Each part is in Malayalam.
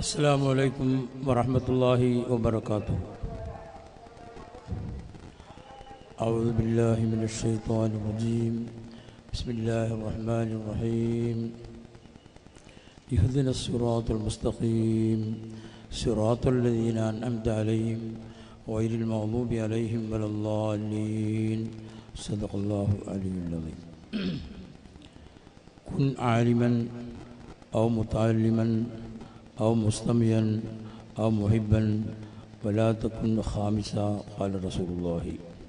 السلام عليكم ورحمة الله وبركاته أعوذ بالله من الشيطان الرجيم بسم الله الرحمن الرحيم اهدنا الصراط المستقيم صراط الذين أنعمت عليهم غير المغضوب عليهم ولا الضالين صدق الله العلي العظيم كن عالما أو متعلما أو مستميا أو محبا ولا تكن خامسا قال رسول الله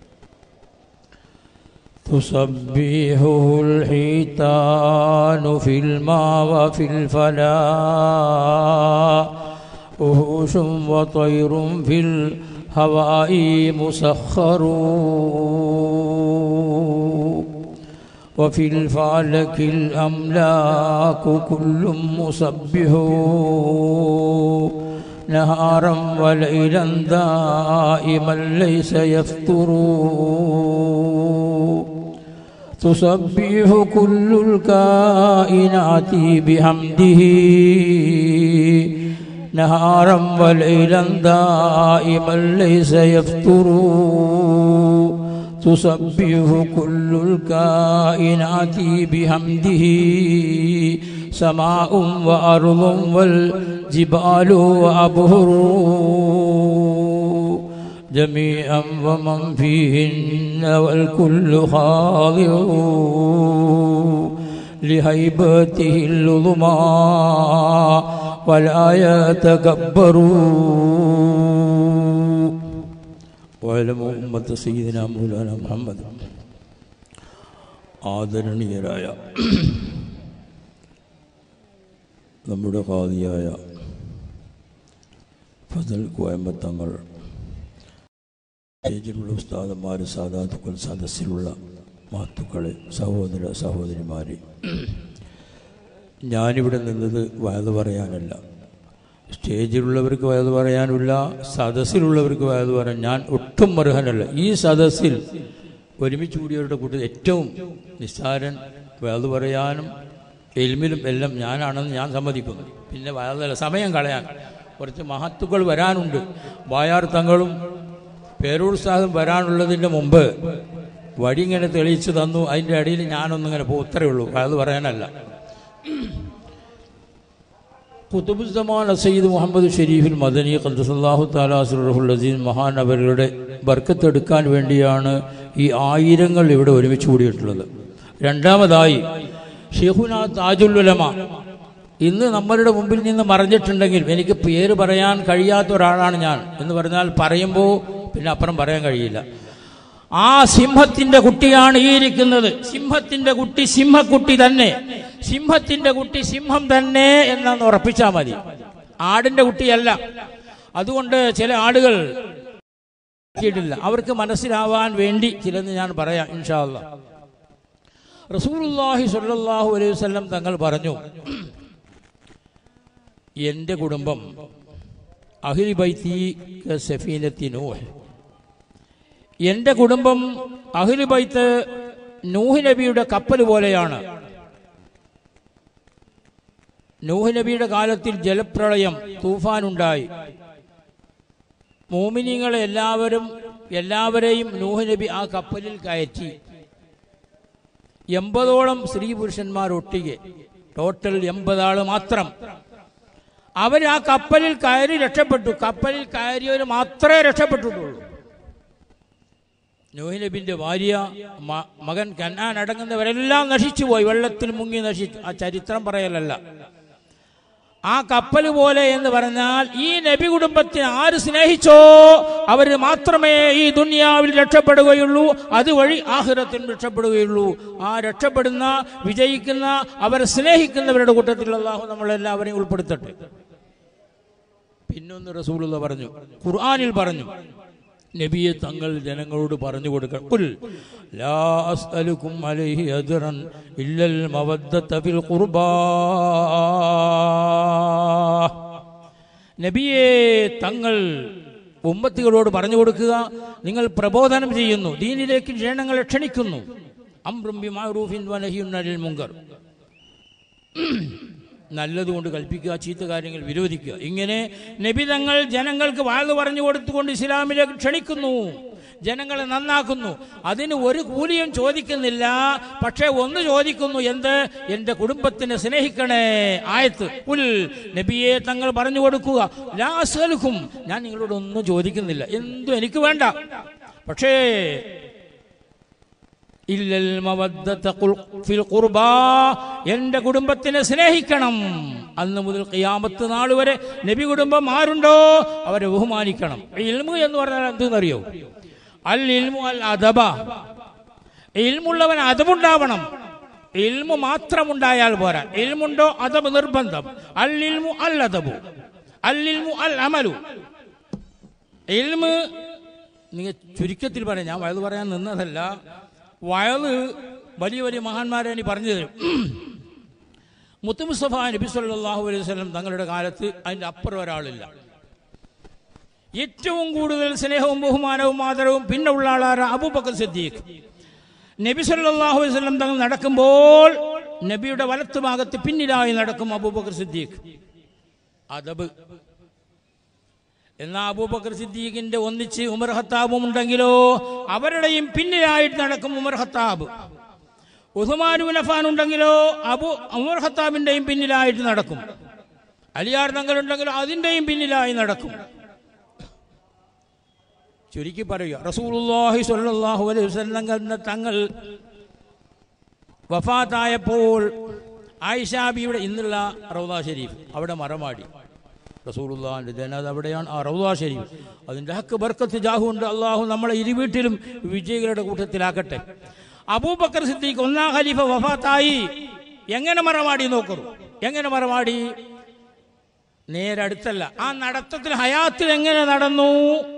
تسبحه الحيتان في الماء وفي الفلاء وهوش وطير في الهواء مسخر وفي الفلك الأملاك كل مسبح نهارا وليلا دائما ليس يفتر تسبح كل الكائنات بحمده نهارا وليلا دائما ليس يفتر تسبح كل الكائنات بحمده سماء وأرض والجبال وأبهر جميعا ومن فيهن والكل خاضع لهيبته العظمى ولا يتكبر وعلموا أمة سيدنا مولانا محمد ആദരണീയരായ നമ്മുടെ ഖാദിയായ ഫസൽ കോയമ്പത്തങ്ങൾ സ്റ്റേജിലുള്ള ഉസ്താദന്മാർ സാധാത്തുക്കൾ സദസ്സിലുള്ള മഹത്തുക്കളെ സഹോദര സഹോദരിമാരെ ഞാനിവിടെ നിന്നത് വയത് പറയാനല്ല സ്റ്റേജിലുള്ളവർക്ക് വയത് പറയാനില്ല സദസ്സിലുള്ളവർക്ക് വയത് പറയാൻ ഞാൻ ഒട്ടും അർഹനല്ല ഈ സദസ്സിൽ ഒരുമിച്ച് കൂടിയവരുടെ കൂട്ടത്തിൽ ഏറ്റവും നിസ്സാരൻ വയത് പറയാനും എൽമിലും എല്ലാം ഞാനാണെന്ന് ഞാൻ സമ്മതിക്കുന്നു പിന്നെ വയതല്ല സമയം കളയാൻ കുറച്ച് മഹത്തുക്കൾ വരാനുണ്ട് വായാർ തങ്ങളും പേരൂർ സാഹും വരാനുള്ളതിൻ്റെ മുമ്പ് വഴി ഇങ്ങനെ തെളിയിച്ചു തന്നു അതിൻ്റെ ഇടയിൽ ഞാനൊന്നിങ്ങനെ പോകും ഇത്രയേ ഉള്ളൂ അത് പറയാനല്ല കുത്തുബുസ്സമാൻ സയ്യിദ് മുഹമ്മദ് ഷെരീഫിൽ മദനി ഖദ്ദസല്ലാഹു താലാസുറഹുൽ അസീസ് മഹാനവരുടെ ബർക്കത്തെടുക്കാൻ വേണ്ടിയാണ് ഈ ആയിരങ്ങൾ ഇവിടെ ഒരുമിച്ച് കൂടിയിട്ടുള്ളത് രണ്ടാമതായി ഷെഹുന താജുല്ലുലമ ഇന്ന് നമ്മളുടെ മുമ്പിൽ നിന്ന് മറഞ്ഞിട്ടുണ്ടെങ്കിൽ എനിക്ക് പേര് പറയാൻ കഴിയാത്ത ഒരാളാണ് ഞാൻ എന്ന് പറഞ്ഞാൽ പറയുമ്പോൾ പിന്നെ അപ്പുറം പറയാൻ കഴിയില്ല ആ സിംഹത്തിന്റെ കുട്ടിയാണ് ഈ ഇരിക്കുന്നത് സിംഹത്തിന്റെ കുട്ടി സിംഹക്കുട്ടി തന്നെ സിംഹത്തിന്റെ കുട്ടി സിംഹം തന്നെ എന്നാന്ന് ഉറപ്പിച്ചാൽ മതി ആടിന്റെ കുട്ടിയല്ല അതുകൊണ്ട് ചില ആടുകൾ ില്ല അവർക്ക് മനസ്സിലാവാൻ വേണ്ടി ചിലത് ഞാൻ പറയാം ഇൻഷാല്ല റസൂലുല്ലാഹി സ്വല്ലല്ലാഹു അലൈഹി വസല്ലം തങ്ങൾ പറഞ്ഞു എൻ്റെ കുടുംബം അഹിൽ ബൈത്തി സഫീനത്തി നൂഹ് എൻ്റെ കുടുംബം അഹിൽ ബൈത്ത് നൂഹ് നബിയുടെ കപ്പൽ പോലെയാണ് നൂഹ് നബിയുടെ കാലത്തിൽ ജലപ്രളയം തൂഫാനുണ്ടായി മോമിനിങ്ങളെ എല്ലാവരും എല്ലാവരെയും നൂഹ് നബി ആ കപ്പലിൽ കയറ്റി എൺപതോളം സ്ത്രീ പുരുഷന്മാർ ഒട്ടികെ ടോട്ടൽ എൺപതാള് മാത്രം അവർ ആ കപ്പലിൽ കയറി രക്ഷപ്പെട്ടു കപ്പലിൽ കയറിയവർ മാത്രമേ രക്ഷപ്പെട്ടിട്ടുള്ളൂ നൂഹ് നബിന്റെ ഭാര്യ മകൻ കന്നാൻ അടങ്ങുന്നവരെല്ലാം നശിച്ചുപോയി വെള്ളത്തിൽ മുങ്ങി നശിച്ചു ആ ചരിത്രം പറയലല്ല ആ കപ്പൽ പോലെ എന്ന് പറഞ്ഞാൽ ഈ നബി കുടുംബത്തിന് ആര് സ്നേഹിച്ചോ അവർ മാത്രമേ ഈ ദുനിയാവിൽ രക്ഷപ്പെടുകയുള്ളൂ അതുവഴി ആഹ്റത്തിൽ രക്ഷപ്പെടുകയുള്ളൂ ആ രക്ഷപ്പെടുന്ന വിജയിക്കുന്ന അവരെ സ്നേഹിക്കുന്നവരുടെ കൂട്ടത്തിൽ അള്ളാഹു നമ്മളെല്ലാവരെയും ഉൾപ്പെടുത്തട്ടെ പിന്നൊന്ന് റസൂലുള്ള പറഞ്ഞു ഖുർആാനിൽ പറഞ്ഞു നബിയെ തങ്ങൾ ജനങ്ങളോട് പറഞ്ഞു കൊടുക്കണം കുൽ ലാ അസ്അലുക്കും അലൈഹി അജ്റൻ ഇല്ലൽ മവദ്ദത ഫിൽ ഖുർബാ നബിയെ തങ്ങൾ ഉമ്മത്തികളോട് പറഞ്ഞു കൊടുക്കുക നിങ്ങൾ പ്രബോധനം ചെയ്യുന്നു ദീനിലേക്ക് ജനങ്ങളെ ക്ഷണിക്കുന്നു അംറും ബി മാറൂഫിൻ വനഹിയുൻ അനിൽ മുങ്കർ നല്ലതുകൊണ്ട് കൽപ്പിക്കുക ചീത്ത കാര്യങ്ങൾ വിരോധിക്കുക ഇങ്ങനെ നബി തങ്ങൾ ജനങ്ങൾക്ക് വാഴ്ന്നു പറഞ്ഞു കൊടുത്തുകൊണ്ട് ഇസ്ലാമിലേക്ക് ക്ഷണിക്കുന്നു ജനങ്ങളെ നന്നാക്കുന്നു അതിന് ഒരു കൂലിയും ചോദിക്കുന്നില്ല പക്ഷേ ഒന്ന് ചോദിക്കുന്നു എന്ത് എൻ്റെ കുടുംബത്തിനെ സ്നേഹിക്കണേ ആയത്ത് ഉൽ നബിയെ തങ്ങൾ പറഞ്ഞു കൊടുക്കുക ലാസലുക്കും ഞാൻ നിങ്ങളോട് ഒന്നും ചോദിക്കുന്നില്ല എന്തും എനിക്ക് വേണ്ട പക്ഷേ ഇല്ലൽ മവദ്ദത്ത ഖുൽ- ഫിൽ ഖുർബാ എന്റെ കുടുംബത്തിനെ സ്നേഹിക്കണം അന്ന് മുതൽ ഖിയാമത്ത് നാൾ വരെ നബി കുടുംബം ആരുണ്ടോ അവരെ ബഹുമാനിക്കണം ഇൽമു എന്ന് പറഞ്ഞാൽ എന്തെന്നറിയോ അൽ ഇൽമു അൽ അദബ ഇൽമുള്ളവൻ അതബുണ്ടാവണം ഇൽമു മാത്രമുണ്ടായാൽ പോരാ ഇൽമുണ്ടോ അതബ് നിർബന്ധം അൽ ഇൽമു അൽ അദബു അൽ ഇൽമു അൽ അമലു ഇൽമ് നിങ്ങൾ ചുരുക്കത്തിൽ പറയാം ഞാൻ വയത് പറയാൻ നിന്നതല്ല വയത് വലിയ വലിയ മഹാന്മാരെ ഇനി പറഞ്ഞു തരും മുത്തുമുസ്തഫ നബി സല്ലല്ലാഹു അലൈഹി വസല്ലം തങ്ങളുടെ കാലത്ത് അതിൻ്റെ അപ്പുറം ഒരാളില്ല ഏറ്റവും കൂടുതൽ സ്നേഹവും ബഹുമാനവും ആദരവും പിന്നെ ഉള്ള ആളാണ് അബൂബക്കർ സിദ്ദീഖ് നബി സല്ലല്ലാഹു അലൈഹി വസല്ലം തങ്ങൾ നടക്കുമ്പോൾ നബിയുടെ വലത്ത് ഭാഗത്ത് പിന്നിലായി നടക്കും അബൂബക്കർ സിദ്ദീഖ് അദബ് എന്നാ അബൂബക്കർ സിദ്ദീഖിന്റെ ഒന്നിച്ച് ഉമർ ഹത്താബും ഉണ്ടെങ്കിലോ അവരുടെയും പിന്നിലായിട്ട് നടക്കും ഉമർ ഹത്താബ് ഉസ്മാനുബിൻ അഫാൻ ഉണ്ടെങ്കിലോ അബു ഉമർ ഹത്താബിന്റെയും പിന്നിലായിട്ട് നടക്കും അലിയാർ തങ്ങൾ ഉണ്ടെങ്കിലോ അതിന്റെയും പിന്നിലായി നടക്കും ചുരുക്കി പറയുക റസൂലുള്ളാഹി സ്വല്ലല്ലാഹു അലൈഹി വസല്ലം എന്ന തങ്ങൾ വഫാത്തായപ്പോൾ ആയിഷാബിയുടെ ഇന്നുള്ള റൗദ ഷരീഫ് അവിടെ മറമാടി റസൂലുള്ളാഹിന്റെ ജനത അവിടെയാണ് ആ റൗദ ഷരീഫ് അതിന്റെ ഹക്ക് ബർക്കത്ത് ജാഹു ഉണ്ട് അള്ളാഹു നമ്മളെ ഇരു വീട്ടിലും വിജയികളുടെ കൂട്ടത്തിലാക്കട്ടെ അബൂബക്കർ സിദ്ദീഖ് ഒന്നാം ഖലീഫ വഫാത്തായി എങ്ങനെ മറമാടി നോക്കൂ എങ്ങനെ മറമാടി നേരെ അടുത്തല്ല ആ നടത്തത്തിൽ ഹയാത്തിൽ എങ്ങനെ നടന്നു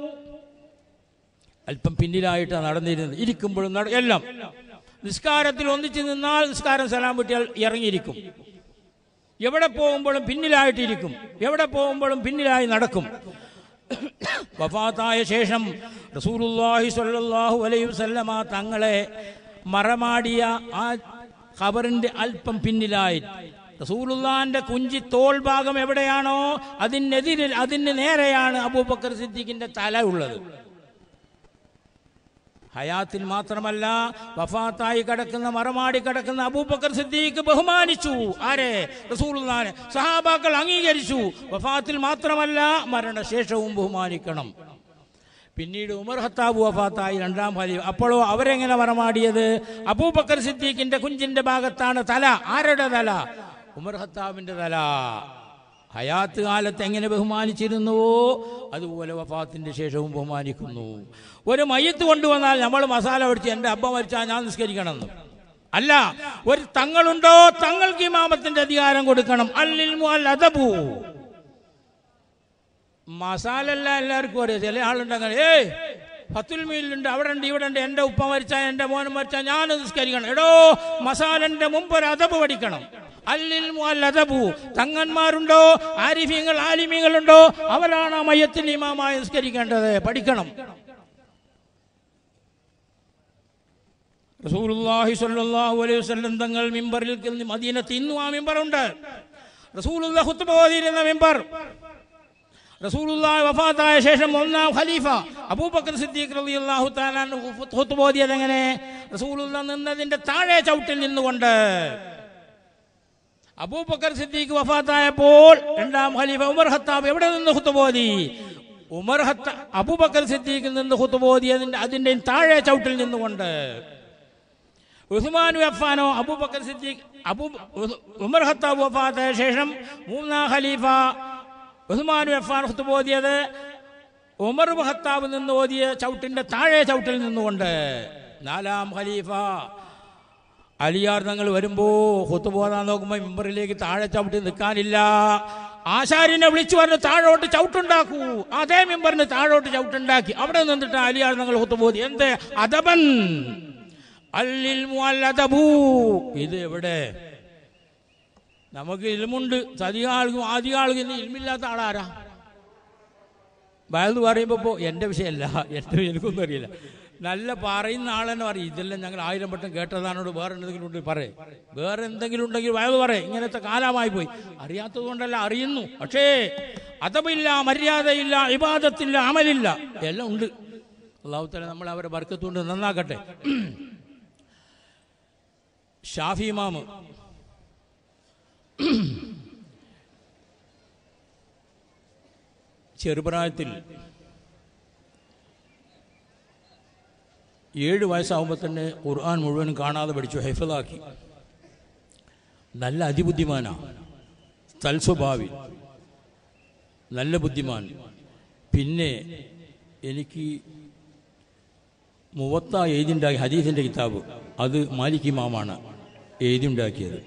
അല്പം പിന്നിലായിട്ടാണ് നടന്നിരുന്നത് ഇരിക്കുമ്പോഴും നട എല്ലാം നിസ്കാരത്തിൽ ഒന്നിച്ച് നിന്നാൽ നിസ്കാരം സലാം വിട്ടിയാൽ ഇറങ്ങിയിരിക്കും എവിടെ പോകുമ്പോഴും പിന്നിലായിട്ടിരിക്കും എവിടെ പോകുമ്പോഴും പിന്നിലായി നടക്കും വഫാത്തായ ശേഷം റസൂലുള്ളാഹി സ്വല്ലല്ലാഹു അലൈഹി വസല്ലമ തങ്ങളെ മറമാടിയ ആ ഖബറിന്റെ അല്പം പിന്നിലായി റസൂലുള്ളാന്റെ കുഞ്ചി തോൾ ഭാഗം എവിടെയാണോ അതിനെതിരിൽ അതിന് നേരെയാണ് അബൂബക്കർ സിദ്ദീഖിന്റെ തല ഉള്ളത് ഹയാത്തിൽ മാത്രമല്ല വഫാത്തായി കിടക്കുന്ന മറമാടി കിടക്കുന്ന അബൂബക്കർ സിദ്ദീഖ് ബഹുമാനിച്ചു ആരെ റസൂലുള്ളാനെ സഹാബാക്കൾ അംഗീകരിച്ചു വഫാത്തിൽ മാത്രമല്ല മരണശേഷവും ബഹുമാനിക്കണം പിന്നീട് ഉമർ ഹത്താബ് വഫാത്തായി രണ്ടാം ഖലീഫ് അപ്പോഴോ അവരെങ്ങനെ മറമാടിയത് അബൂബക്കർ സിദ്ദീഖിന്റെ കുഞ്ചിന്റെ ഭാഗത്താണ് തല ആരുടെ തല ഉമർ ഹത്താബിന്റെ തല ഹയാത്ത് കാലത്ത് എങ്ങനെ ബഹുമാനിച്ചിരുന്നുവോ അതുപോലെ വഫാത്തിന്റെ ശേഷവും ബഹുമാനിക്കുന്നു ഒരു മയ്യത്ത് കൊണ്ടുവന്നാൽ നമ്മൾ മസാല ഒടിച്ച് എൻ്റെ അബ്ബ മരിച്ചാൽ ഞാൻ നിസ്കരിക്കണമെന്ന് അല്ല ഒരു തങ്ങളുണ്ടോ തങ്ങൾക്ക് ഇമാമത്തിന്റെ അധികാരം കൊടുക്കണം അല്ലിൽ അൽ അദബു മസാല അല്ല എല്ലാവർക്കും അറിയാം ചില ആളുണ്ടങ്ങനെ ഏയ് പത്തുൽ മീലുണ്ട് അവിടെ ഉണ്ട് ഇവിടെ ഉണ്ട് എൻ്റെ ഉപ്പ മരിച്ചാൽ എൻ്റെ മോൻ മരിച്ചാൽ ഞാൻ നിസ്കരിക്കണം എടോ മസാലന്റെ മുമ്പ് ഒരു അതബ് പഠിക്കണം അല്ലിൽ അൽ അദബു തങ്ങന്മാരുണ്ടോ ആരിഫ്യങ്ങൾ ആലിമ്യങ്ങളുണ്ടോ അവരാണ് ആ മയ്യത്തിൽ ഇമാമായി നിസ്കരിക്കേണ്ടത് പഠിക്കണം റസൂലുള്ളാഹി സ്വല്ലല്ലാഹു അലൈഹി വസല്ലം തങ്ങൾ മിമ്പറിൽ നിന്ന് മദീനത്ത് ഇന്നും ആ മിമ്പറുണ്ട് റസൂലുള്ള ഖുത്ബ ഓതിയിരുന്ന മിമ്പർ റസൂലുള്ളാഹി വഫാത്തായ ശേഷം ഒന്നാം ഖലീഫ അബൂബക്കർ സിദ്ദീഖ് റളിയല്ലാഹു തആല ഖുത്ബ ഓതിയത് എങ്ങനെ റസൂലുള്ള നിന്നതിന്റെ താഴെ ചവിട്ടിൽ നിന്നുകൊണ്ട് അബൂബക്കർ സിദ്ദീഖ് വഫാത്തായപ്പോൾ രണ്ടാം ഖലീഫ ഉമർ ഹത്താബ് എവിടെ നിന്ന് ഖുത്ബ ഓതി ഉമർ ഹത്ത അബൂബക്കർ സിദ്ദീഖിൽ നിന്ന് ഖുത്ബ ഓതിയതിന്റെ അതിന്റെ താഴെ ചവിട്ടിൽ നിന്നുകൊണ്ട് ഉസ്മാനു അഫാനോ അബൂബക്കർ സിദ്ദീഖ് അബൂ ഉമർ ഹത്താബ് വഫാത്തായ ശേഷം മൂന്നാം ഖലീഫ ഉസ്മാനു അഫാൻ ഖുത്ബ ഓതിയത് ഉമർ ഹത്താബ് നിന്ന് ഓതിയ ചവിട്ടിന്റെ താഴെ ചവിട്ടിൽ നിന്നുകൊണ്ട് നാലാം ഖലീഫ അലിയാർ തങ്ങൾ വരുമ്പോ ഹുത്തുപോകാൻ നോക്കുമ്പോൾ മെമ്പറിലേക്ക് താഴെ ചവിട്ടി നിൽക്കാനില്ല ആശാരിനെ വിളിച്ചു പറഞ്ഞ് താഴോട്ട് ചവിട്ടുണ്ടാക്കൂ അതേ മെമ്പറിന് താഴോട്ട് ചവിട്ടുണ്ടാക്കി അവിടെ നിന്നിട്ട് അലിയാർ തങ്ങൾ ഹുത്തുപോതി എന്ത് അതബൻ അല്ലിൽ അല്ലതബൂ ഇത് എവിടെ നമുക്ക് ഇൽമുണ്ട് അധികം ആൾക്കും ആദ്യ ആൾക്കും ഇന്ന് ഇൽമില്ലാത്ത ആളാരാ വയത് പറയുമ്പോൾ എൻ്റെ വിഷയമല്ല എൻ്റെ എനിക്കൊന്നും അറിയില്ല നല്ല പറയുന്ന ആളെന്നെ പറയും ഇതെല്ലാം ഞങ്ങൾ ആയിരം വട്ടം കേട്ടതാണോട് വേറെ എന്തെങ്കിലും ഉണ്ടെങ്കിൽ പറയേ വേറെ എന്തെങ്കിലും ഉണ്ടെങ്കിൽ വയത് പറയേ ഇങ്ങനത്തെ കാലമായി പോയി അറിയാത്തത് കൊണ്ടല്ല അറിയുന്നു പക്ഷേ അതമില്ല മര്യാദയില്ല ഇബാദത്തില്ല അമലില്ല എല്ലാം ഉണ്ട് അള്ളാഹുത്തല നമ്മൾ അവരെ ബർക്കത്തുകൊണ്ട് നന്നാക്കട്ടെ ഷാഫി ഇമാമ് ചെറുപ്രായത്തിൽ ഏഴ് വയസ്സാകുമ്പോൾ തന്നെ ഖുർആൻ മുഴുവൻ കാണാതെ പഠിച്ചു ഹെഫലാക്കി നല്ല അതിബുദ്ധിമാനാ തൽസ്വഭാവി നല്ല ബുദ്ധിമാൻ പിന്നെ എനിക്ക് മുവത്ത എഴുതിണ്ടാക്കി ഹദീസിൻ്റെ കിതാബ് അത് മാലിക് ഇമാമാണ് എഴുതിയുണ്ടാക്കിയത്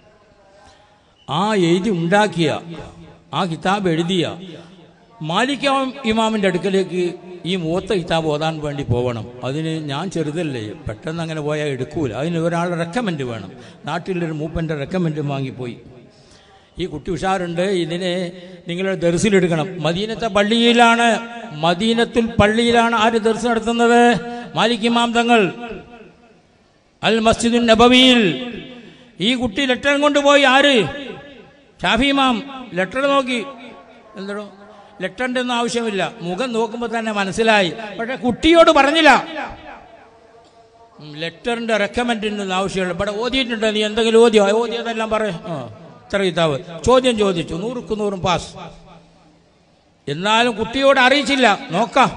ആ എഴുതി ഉണ്ടാക്കിയ ആ കിതാബ് എഴുതിയ മാലിക് ഇമാമിൻ്റെ അടുക്കലേക്ക് ഈ മൂത്ത കിതാബ് ഓതാൻ വേണ്ടി പോകണം അതിന് ഞാൻ ചെറുതല്ലേ പെട്ടെന്ന് അങ്ങനെ പോയാൽ എടുക്കൂല അതിന് ഒരാളുടെ റെക്കമെൻഡ് വേണം നാട്ടിലൊരു മൂപ്പൻ്റെ റെക്കമെൻഡ് വാങ്ങിപ്പോയി ഈ കുട്ടി ഉഷാറുണ്ട് ഇതിനെ നിങ്ങളുടെ ദർസിലെടുക്കണം മദീനത്തെ പള്ളിയിലാണ് മദീനത്തുൽ പള്ളിയിലാണ് ആര് ദർസ് നടത്തുന്നത് മാലിക് ഇമാം തങ്ങൾ അൽ മസ്ജിദുൻ നബവിയിൽ ഈ കുട്ടി ലെറ്റർ കൊണ്ടുപോയി ആര് ഷാഫി ഇമാം ലെറ്റർ നോക്കി എന്തോ ലെറ്ററിന്റെ ഒന്നും ആവശ്യമില്ല മുഖം നോക്കുമ്പോൾ തന്നെ മനസ്സിലായി പക്ഷെ കുട്ടിയോട് പറഞ്ഞില്ല ഉം, ലെറ്ററിന്റെ റെക്കമെൻഡിന്റെ ഒന്നും ആവശ്യമില്ല ഇവിടെ ഓതിയിട്ടുണ്ട് നീ എന്തെങ്കിലും ഓതിയോ ഓതിയതെല്ലാം പറ ആ, ഇത്ര കിതാബ് ചോദ്യം ചോദിച്ചു നൂറുക്ക് നൂറും പാസ് എന്നാലും കുട്ടിയോട് അറിയിച്ചില്ല നോക്കാം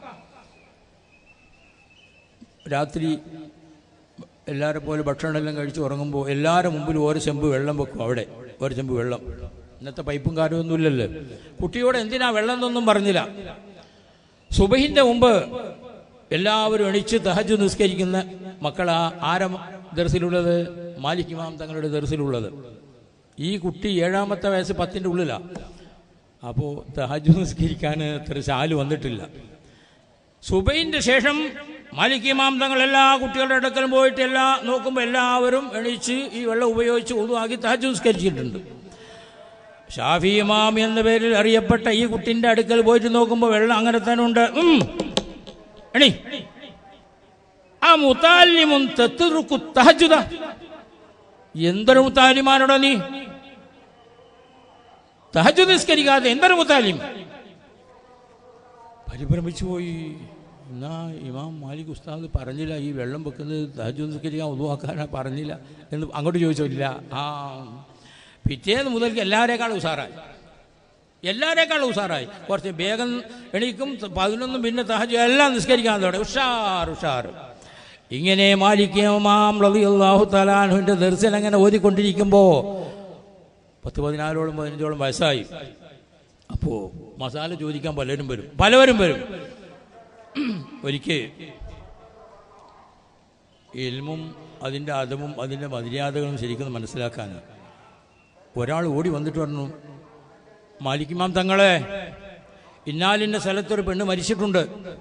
രാത്രി എല്ലാവരെ പോലെ ഭക്ഷണമെല്ലാം കഴിച്ച് ഉറങ്ങുമ്പോൾ എല്ലാവരുടെ മുമ്പിൽ ഓരോ ചെമ്പ് വെള്ളം വെക്കും അവിടെ ഒരു ചെമ്പ് വെള്ളം ഇന്നത്തെ പൈപ്പും കാര്യമൊന്നും ഇല്ലല്ലോ കുട്ടിയോട് എന്തിനാ വെള്ളം എന്നൊന്നും പറഞ്ഞില്ല സുബഹിന്റെ മുമ്പ് എല്ലാവരും എണിച്ച് തഹജ് നിസ്കരിക്കുന്ന മക്കൾ ആ ആരം ദർസിലുള്ളത് മാലിക് ഇമാം തങ്ങളുടെ ദർസിലുള്ളത് ഈ കുട്ടി ഏഴാമത്തെ വയസ്സ് പത്തിൻ്റെ ഉള്ളിലാണ് അപ്പോൾ തഹജ് നിസ്കരിക്കാൻ അത്ര ശാല് വന്നിട്ടില്ല സുബൈന്റെ ശേഷം മാലിക് ഇമാം തങ്ങൾ എല്ലാ കുട്ടികളുടെ അടുക്കലും പോയിട്ട് എല്ലാ നോക്കുമ്പോൾ എല്ലാവരും എണീച്ച് ഈ വെള്ളം ഉപയോഗിച്ച് ഒതുവാക്കി തഹജ് നിസ്കരിച്ചിട്ടുണ്ട് ഷാഫി ഇമാം എന്ന പേരിൽ അറിയപ്പെട്ട ഈ കുട്ടിന്റെ അടുക്കൽ പോയിട്ട് നോക്കുമ്പോൾ വെള്ളം അങ്ങനെ തന്നെ ഉണ്ട് ഉം. എണീ ആ മുത്താലിമുൻ തെത്തുറുക്കു തഹജുദ എന്തൊരു മുത്താലിമാനോടോ നീ തഹജു നിസ്കരിക്കാതെ എന്തൊരു മുത്താലിം പരിഭ്രമിച്ചു പോയി എന്നാ ഇമാം മാലിക് ഉസ്താദ് പറഞ്ഞില്ല ഈ വെള്ളം വെക്കുന്നത് തഹജു നിസ്കരിക്കാൻ ഒതുവാക്കാനാ പറഞ്ഞില്ല എന്ന് അങ്ങോട്ട് ചോദിച്ചില്ല ആ പിറ്റേന്ന് മുതൽക്ക് എല്ലാവരേക്കാളും ഉഷാറായി എല്ലാവരേക്കാളും ഉഷാറായി കുറച്ച് വേഗം എണീക്കും പതിനൊന്നും പിന്നെ തഹജ് എല്ലാം നിസ്കരിക്കാൻ തുടങ്ങി ഉഷാർ ഉഷാർ ഇങ്ങനെ മാലിക്യമാം റളിയല്ലാഹു തലാൻഹുവിൻ്റെ ദർശനം അങ്ങനെ ഓതിക്കൊണ്ടിരിക്കുമ്പോൾ പത്ത് പതിനാലോളം പതിനഞ്ചോളം വയസ്സായി അപ്പോൾ മസാല ചോദിക്കാൻ പലരും വരും പലവരും വരും ഒരിക്കൽ ഇൽമും അതിൻ്റെ അതമും അതിൻ്റെ മര്യാദകളും ശരിക്കും മനസ്സിലാക്കാൻ ഒരാൾ ഓടി വന്നിട്ട് പറഞ്ഞു മാലിക്കിമാം തങ്ങളെ ഇന്നാലിൻ്റെ സ്ഥലത്തൊരു പെണ്ണ് മരിച്ചിട്ടുണ്ട്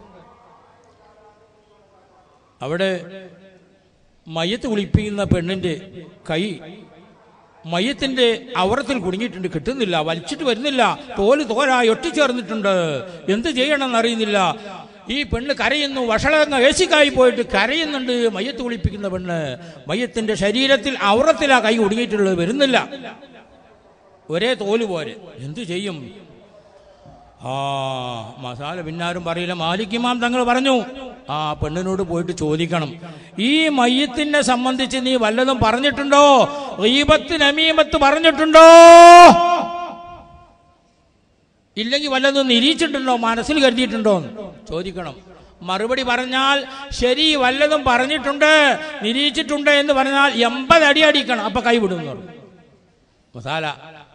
അവിടെ മയ്യത്ത് കുളിപ്പിക്കുന്ന പെണ്ണിൻ്റെ കൈ മയ്യത്തിന്റെ അവറത്തിൽ കുടുങ്ങിയിട്ടുണ്ട് കിട്ടുന്നില്ല വലിച്ചിട്ട് വരുന്നില്ല തോല് തോലായി ഒട്ടിച്ചേർന്നിട്ടുണ്ട് എന്ത് ചെയ്യണമെന്ന് അറിയുന്നില്ല ഈ പെണ്ണ് കരയുന്നു വഷളങ്ങ ഏശിക്കായി പോയിട്ട് കരയുന്നുണ്ട് മയ്യത്ത് കുളിപ്പിക്കുന്ന പെണ്ണ് മയ്യത്തിന്റെ ശരീരത്തിൽ അവറത്തിലാ കൈ കുടുങ്ങിയിട്ടുള്ളത് വരുന്നില്ല ഒരേ തോല് പോലെ എന്തു ചെയ്യും ആ മസാല പിന്നാരും പറയില്ല മാലിക്കിമാം തങ്ങൾ പറഞ്ഞു ആ പെണ്ണിനോട് പോയിട്ട് ചോദിക്കണം ഈ മയ്യത്തിനെ സംബന്ധിച്ച് നീ വല്ലതും പറഞ്ഞിട്ടുണ്ടോ റീബത്ത് നമീമത്ത് പറഞ്ഞിട്ടുണ്ടോ ഇല്ലെങ്കിൽ വല്ലതും നിരീച്ചിട്ടുണ്ടോ മനസ്സിൽ കരുതിയിട്ടുണ്ടോ എന്ന് ചോദിക്കണം മറുപടി പറഞ്ഞാൽ ശരി വല്ലതും പറഞ്ഞിട്ടുണ്ട് നിരീച്ചിട്ടുണ്ട് എന്ന് പറഞ്ഞാൽ എൺപത് അടി അടിക്കണം അപ്പൊ കൈവിടും എന്ന് പറഞ്ഞു മസാല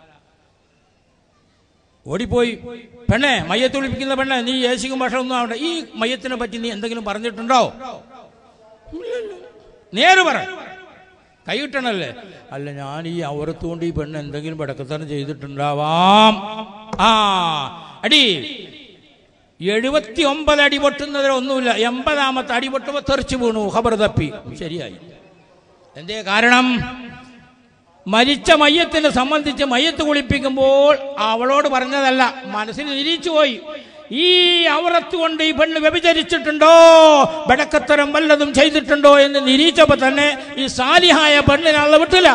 ഓടിപ്പോയി പെണ്ണെ മയ്യത്ത് വിളിപ്പിക്കുന്ന പെണ്ണെ നീ യേശിക്കും ഭാഷ ഒന്നും ആവണ്ട ഈ മയ്യത്തിനെ പറ്റി നീ എന്തെങ്കിലും പറഞ്ഞിട്ടുണ്ടോ ഇല്ലല്ലോ. നേര് പറ കൈ കിട്ടണല്ലേ അല്ല ഞാൻ ഈ അവരത്തുകൊണ്ട് ഈ പെണ്ണ് എന്തെങ്കിലും പടക്കത്തരം ചെയ്തിട്ടുണ്ടാവാം ആ അടി എഴുപത്തി ഒമ്പത് അടി പൊട്ടുന്നതിൽ ഒന്നുമില്ല എൺപതാമത്തെ അടി പൊട്ടുമ്പോൾ തെറിച്ചു വീണു ഖബർ തപ്പി ശരിയായി എന്തേ കാരണം മരിച്ച മയ്യത്തിനെ സംബന്ധിച്ച് മയ്യത്ത് കുളിപ്പിക്കുമ്പോൾ അവളോട് പറഞ്ഞതല്ല മനസ്സിൽ നിരീച്ചു പോയി ഈ ഔറത്ത് കൊണ്ട് ഈ പെണ്ണ് വ്യഭിചരിച്ചിട്ടുണ്ടോ ബടക്കത്തരം വല്ലതും ചെയ്തിട്ടുണ്ടോ എന്ന് നിരീക്ഷപ്പോ തന്നെ ഈ സാലിഹായ പെണ്ണിനെ അള്ള വിട്ടില്ല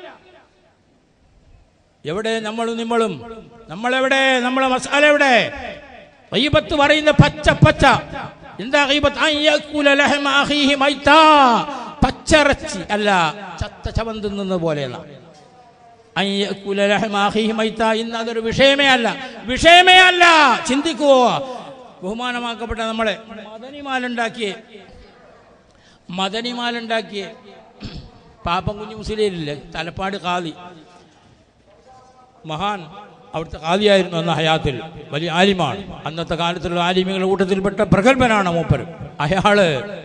എവിടെ നമ്മളും നിമ്മളും നമ്മളെവിടെ നമ്മളെ മസാല എവിടെ ഗീബത്ത് പറയുന്ന പച്ച പച്ച എന്താ ഗീബത്ത് അൻ യഅ്കുല ലഹമ അഖീഹി മൈത്താ പച്ചറച്ചി അല്ല ചത്ത ചവൻ തിന്നുന്നത് പോലെയുള്ള അൻ യഅ്കുല ലഹമ അഖീഹി മൈത്താ ഇന്ന് അതൊരു വിഷയമേ അല്ല വിഷയമേ അല്ല ചിന്തിക്കുവോ ബഹുമാനമാക്കപ്പെട്ട നമ്മളെ മദനിമാലുണ്ടാക്കിയേ മദനിമാലുണ്ടാക്കിയേ പാപ്പം കുഞ്ഞു മുസ്ലിമില്ലേ തലപ്പാട് കാതി മഹാൻ അവിടുത്തെ കാതിയായിരുന്നു അന്ന് ഹയാത്തിൽ വലിയ ആലിമാണ് അന്നത്തെ കാലത്തുള്ള ആലിമികളുടെ കൂട്ടത്തിൽപ്പെട്ട പ്രഗത്ഭനാണ് മൂപ്പർ അയാള്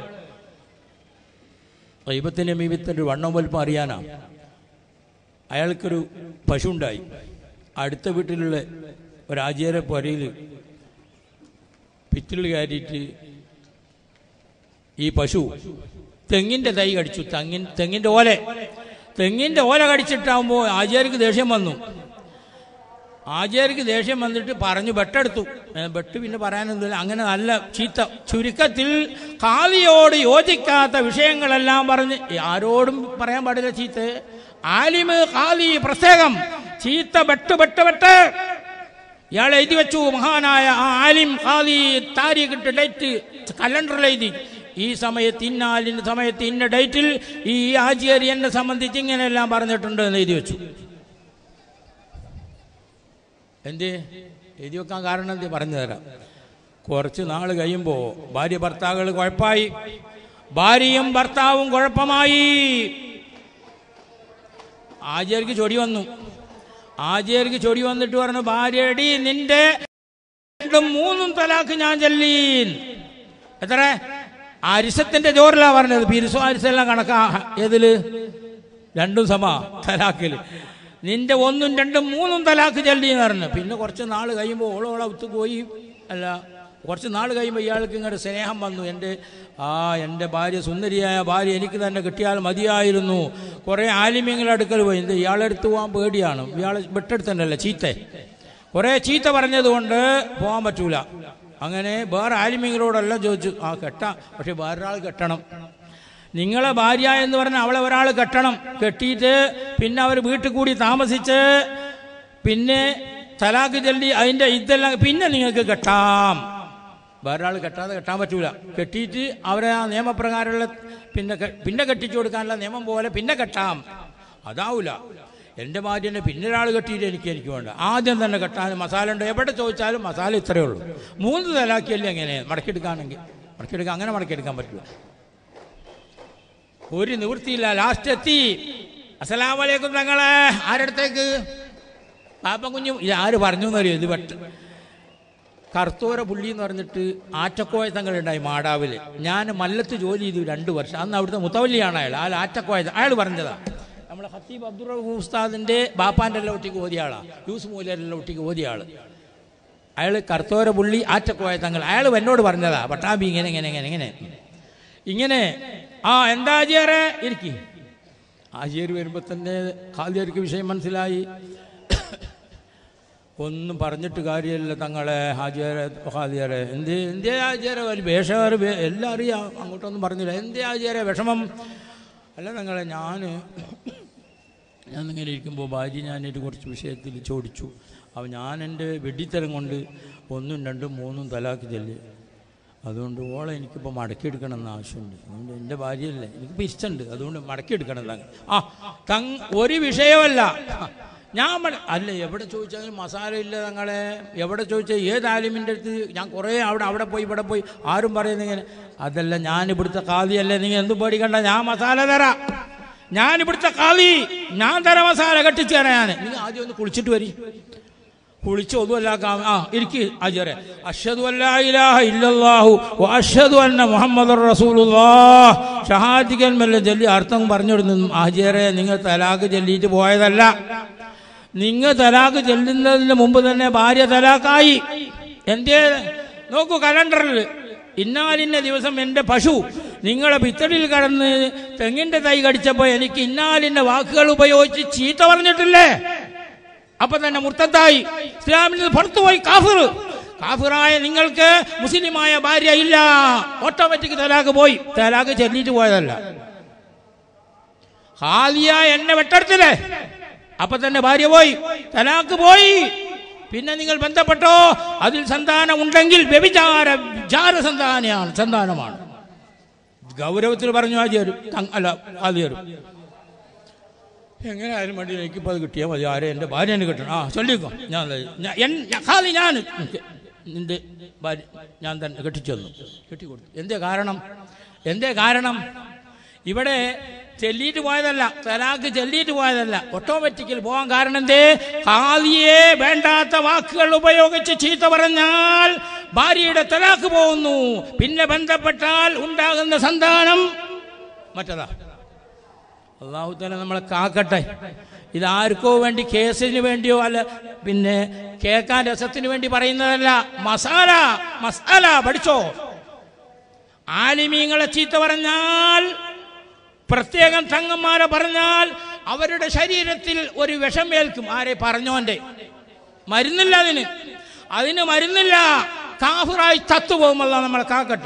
ദൈവത്തിൻ്റെ മീവത്തിൻ്റെ വണ്ണം വലുപ്പം അറിയാനാ അയാൾക്കൊരു പശു ഉണ്ടായി അടുത്ത വീട്ടിലുള്ള ഒരാചാര്യ പുരയിൽ പിറ്റിൽ കയറിയിട്ട് ഈ പശു തെങ്ങിൻ്റെ തൈ കടിച്ചു തെങ്ങിൻ തെങ്ങിൻ്റെ ഓല തെങ്ങിൻ്റെ ഓല കടിച്ചിട്ടാകുമ്പോൾ ആചാര്യക്ക് ദേഷ്യം വന്നു ആചാര്യക്ക് ദേഷ്യം വന്നിട്ട് പറഞ്ഞു ബെട്ടെടുത്തു ഏ, ബെട്ട് പിന്നെ പറയാനൊന്നുമില്ല അങ്ങനെ നല്ല ചീത്ത ചുരുക്കത്തിൽ കാലിയോട് യോജിക്കാത്ത വിഷയങ്ങളെല്ലാം പറഞ്ഞ് ഈ ആരോടും പറയാൻ പാടില്ല ചീത്ത ആലിമ് കാലി പ്രത്യേകം ചീത്ത ബെട്ട് ബെട്ട് ബെട്ട് ഇയാൾ എഴുതി വെച്ചു മഹാനായ ആ ആലിം ഖാദി താരീഖിട്ട് ഡേറ്റ് കലണ്ടറിൽ എഴുതി ഈ സമയത്ത് ഇന്നാലിന്റെ സമയത്ത് ഇന്ന ഡേറ്റിൽ ഈ ആചാര്യ എന്നെ സംബന്ധിച്ച് ഇങ്ങനെയെല്ലാം പറഞ്ഞിട്ടുണ്ട് എന്ന് എഴുതി വെച്ചു എന്ത് എഴുതി വെക്കാൻ കാരണം എന്ത് പറഞ്ഞു തരാം കുറച്ച് നാൾ കഴിയുമ്പോൾ ഭാര്യ ഭർത്താക്കൾ കുഴപ്പമായി ഭാര്യയും ഭർത്താവും കുഴപ്പമായി ആചാര്യക്ക് ചൊടി വന്നു ആചാര്യക്ക് ചൊടി വന്നിട്ട് പറഞ്ഞു ഭാര്യടി നിന്റെ രണ്ടും മൂന്നും തലാക്ക് ഞാൻ ചൊല്ലീൻ എത്ര അരിസത്തിന്റെ ജോറിലാ പറഞ്ഞത് പിരിസോ അരിസെല്ലാം കണക്കാ ഏതില് രണ്ടും സമ തലാക്കില് നിന്റെ ഒന്നും രണ്ടും മൂന്നും തലാക്ക് ചൊല്ലി എന്ന് പറഞ്ഞു പിന്നെ കുറച്ച് നാൾ കഴിയുമ്പോൾ ഓളോളെ ഒത്തു പോയി അല്ല കുറച്ച് നാൾ കഴിയുമ്പോൾ ഇയാൾക്ക് ഇങ്ങോട്ട് സ്നേഹം വന്നു എൻ്റെ ആ എൻ്റെ ഭാര്യ സുന്ദരിയായ ഭാര്യ എനിക്ക് തന്നെ കിട്ടിയാൽ മതിയായിരുന്നു കുറേ ആലിമ്യങ്ങളുടെ അടുക്കൽ പോയി എന്ത് ഇയാളെ അടുത്ത് പോകാൻ പേടിയാണ് ഇയാൾ വിട്ടെടുത്തണ്ടല്ലേ ചീത്ത കുറേ ചീത്ത പറഞ്ഞതുകൊണ്ട് പോകാൻ പറ്റൂല അങ്ങനെ വേറെ ആലിമ്യങ്ങളോടെല്ലാം ചോദിച്ചു ആ കെട്ടാം പക്ഷെ വേറൊരാൾ കെട്ടണം നിങ്ങളെ ഭാര്യ എന്ന് പറഞ്ഞാൽ അവളെ ഒരാൾ കെട്ടണം കെട്ടിയിട്ട് പിന്നെ അവർ വീട്ടിൽ കൂടി താമസിച്ച് പിന്നെ തലാക്ക് ചൊല്ലി അതിൻ്റെ ഇതെല്ലാം പിന്നെ നിങ്ങൾക്ക് കെട്ടാം വേറൊരാൾ കെട്ടാതെ കെട്ടാൻ പറ്റൂല കെട്ടിയിട്ട് അവരെ ആ നിയമപ്രകാരമുള്ള പിന്നെ കെ- പിന്നെ കെട്ടിച്ചു കൊടുക്കാനുള്ള നിയമം പോലെ പിന്നെ കെട്ടാം അതാവൂല എൻ്റെ ഭാര്യനെ പിന്നെ ഒരാൾ കെട്ടിയിട്ട് എനിക്ക് എനിക്ക് വേണ്ട ആദ്യം തന്നെ കെട്ടാൻ മസാല ഉണ്ട് എവിടെ ചോദിച്ചാലും മസാല ഇത്രയേ ഉള്ളൂ മൂന്ന് തലാക്കിയല്ലേ എങ്ങനെ മടക്കിയെടുക്കുകയാണെങ്കിൽ മടക്കിയെടുക്കാൻ അങ്ങനെ മടക്കിയെടുക്കാൻ പറ്റില്ല ഒരു നിവൃത്തിയില്ല ലാസ്റ്റ് എത്തി അസലാമലൈക്കും തങ്ങളെ ആരടുത്തേക്ക് പാപ്പ കുഞ്ഞു ഇത് ആര് പറഞ്ഞു എന്നറിയോ ഇത് പെട്ട് കർത്തൂര പുള്ളി എന്ന് പറഞ്ഞിട്ട് ആറ്റക്കോയ തങ്ങളുണ്ടായി മാടാവില് ഞാൻ മല്ലത്ത് ജോലി ചെയ്തു രണ്ട് വർഷം അന്ന് അവിടുത്തെ മുത്തവല്ലിയാണ് അയാൾ ആ ആറ്റക്കോയ അയാൾ പറഞ്ഞതാ നമ്മളെ ഹത്തീബ് അബ്ദുൾ റഹ്മാൻ ഉസ്താദിന്റെ ബാപ്പാന്റെ എല്ലാം ഒട്ടിക്ക് ഓതിയ ആളാ യൂസ് മൂലരെല്ലാം ഒട്ടിക്ക് ഓതിയ ആള് അയാൾ കർത്തോര പുള്ളി ആറ്റക്കോയ തങ്ങൾ അയാൾ എന്നോട് പറഞ്ഞതാ പട്ടാമ്പി ഇങ്ങനെ ഇങ്ങനെ ഇങ്ങനെ ഇങ്ങനെ ഇങ്ങനെ ആ എന്താ ആചാരെ ഇരിക്കും ആചാര് വരുമ്പോൾ തന്നെ ഖാദിയർക്ക് വിഷയം മനസ്സിലായി ഒന്നും പറഞ്ഞിട്ട് കാര്യമില്ല തങ്ങളെ ഹാജിയാരെ ഹാദിയാരെ എന്ത് എന്തേ ആചാര ഒരു വേഷകാർ എല്ലാം അറിയാം അങ്ങോട്ടൊന്നും പറഞ്ഞില്ല എന്തേ ആചാര വിഷമം അല്ല തങ്ങളെ ഞാൻ ഞാൻ ഇങ്ങനെ ഇരിക്കുമ്പോൾ ഭാര്യ ഞാനായിട്ട് കുറച്ച് വിഷയത്തിൽ ചോദിച്ചു അപ്പോൾ ഞാൻ എൻ്റെ വെടിത്തരം കൊണ്ട് ഒന്നും രണ്ടും മൂന്നും തലാക്ക് ചെല്ലി അതുകൊണ്ട് ഓളെ എനിക്കിപ്പോൾ മടക്കിയെടുക്കണം എന്ന് ആവശ്യമുണ്ട് അതുകൊണ്ട് എൻ്റെ ഭാര്യയല്ലേ എനിക്ക് പിരിച്ചുണ്ട് അതുകൊണ്ട് മടക്കിയെടുക്കണം തങ്ങൾ ആ തങ് ഒരു വിഷയമല്ല ഞാൻ മട അല്ല എവിടെ ചോദിച്ചാലും മസാല ഇല്ല തങ്ങളെ എവിടെ ചോദിച്ചാൽ ഏത് ആലിമിൻ്റെ അടുത്ത് ഞാൻ കുറേ അവിടെ അവിടെ പോയി ഇവിടെ പോയി ആരും പറയുന്നത് ഇങ്ങനെ അതല്ല ഞാൻ ഇവിടുത്തെ കാതിയല്ലേ നിങ്ങൾ എന്തും പേടിക്കണ്ട ഞാൻ മസാല തരാം ഞാൻ ഇവിടുത്തെ കാതി ഞാൻ തരാം മസാല കെട്ടിച്ചു തരാം ഞാൻ നിങ്ങൾ ആദ്യം ഒന്ന് കുളിച്ചിട്ട് വരി കുളിച്ച് ഒന്നുമല്ല കാ- ആ ഇരിക്ക് ആചാര്യ അഷ്ഹദു അല്ലാ ഇലാഹ ഇല്ലല്ലാഹു വ അഷ്ഹദു അന്ന മുഹമ്മദ് റസൂലുള്ളാഹ് ഷഹാദിക്കൽ മെല്ലെ ചൊല്ലി അർത്ഥം പറഞ്ഞിടുന്നു ആചാര്യ നിങ്ങൾ തലാഖ് ചൊല്ലിയിട്ട് പോയതല്ല നിങ്ങൾ തലാഖ് ചെല്ലുന്നതിന് മുമ്പ് തന്നെ ഭാര്യ തലാഖായി എന്തേ നോക്കൂ കലണ്ടറിൽ ഇന്നാലിന്ന ദിവസം എൻ്റെ പശു നിങ്ങളെ പിത്തടിയിൽ കടന്ന് തെങ്ങിൻ്റെ തൈ കടിച്ചപ്പോൾ എനിക്ക് ഇന്നാലിന്ന വാക്കുകൾ ഉപയോഗിച്ച് ചീത്ത പറഞ്ഞിട്ടില്ലേ അപ്പൊ തന്നെ മുർത്തത്തായി ഇസ്ലാമിൽ നിന്ന് പുറത്തുപോയി കാഫിർ കാഫിറായ നിങ്ങൾക്ക് മുസ്ലിമായ ഭാര്യ ഇല്ല ഓട്ടോമാറ്റിക് തലാക്ക് പോയി തലാക്ക് ചെല്ലിട്ട് പോയതല്ല ഹാദിയ എന്നെ വെട്ടെടുത്തില്ലേ അപ്പൊ തന്നെ ഭാര്യ പോയി തലാക്ക് പോയി പിന്നെ നിങ്ങൾ ബന്ധപ്പെട്ടോ അതിൽ സന്താനം ഉണ്ടെങ്കിൽ വ്യഭിചാര ജാര സന്താനമാണ് സന്താനമാണ് ഗൗരവത്തിൽ പറഞ്ഞു ആദ്യം അല്ല ആദ്യം എങ്ങനെ ആയാലും വേണ്ടി എനിക്കിപ്പോൾ അത് കിട്ടിയാൽ മതി ആരെ എൻ്റെ ഭാര്യ എന്നെ കിട്ടണം ആ ചൊല്ലിക്കോ ഞാൻ ഞാൻ- എൻ- ഞാൻ- ഖാദി ഞാൻ നിന്റെ ഭാര്യ ഞാൻ തന്നെ കെട്ടിച്ചു തന്നു കെട്ടിക്കൊടുത്തു എന്തേ കാരണം എന്തേ കാരണം ഇവിടെ ചെല്ലിയിട്ട് പോയതല്ല തലാക്ക് ചെല്ലിയിട്ട് പോയതല്ല ഓട്ടോമാറ്റിക്കൽ പോകാൻ കാരണം എന്തേ ഖാദിയെ വേണ്ടാത്ത വാക്കുകൾ ഉപയോഗിച്ച് ചീത്ത പറഞ്ഞാൽ ഭാര്യയുടെ തലാക്ക് പോകുന്നു പിന്നെ ബന്ധപ്പെട്ടാൽ ഉണ്ടാകുന്ന സന്താനം മറ്റതാ അള്ളാഹു തന്നെ നമ്മളെ കാക്കട്ടെ ഇതാർക്കോ വേണ്ടി കേസിന് വേണ്ടിയോ അല്ല പിന്നെ കേൾക്കാൻ രസത്തിന് വേണ്ടി പറയുന്നതല്ല മസാല മസാല പഠിച്ചോ ആലിമീങ്ങളെ ചീത്ത പറഞ്ഞാൽ പ്രത്യേകം തങ്ങന്മാരെ പറഞ്ഞാൽ അവരുടെ ശരീരത്തിൽ ഒരു വിഷമേൽക്കും ആരെ പറഞ്ഞോന്റെ മരുന്നില്ല അതിന് അതിന് മരുന്നില്ല കാഫിറായി ചത്തുപോകുമല്ല നമ്മളെ കാക്കട്ടെ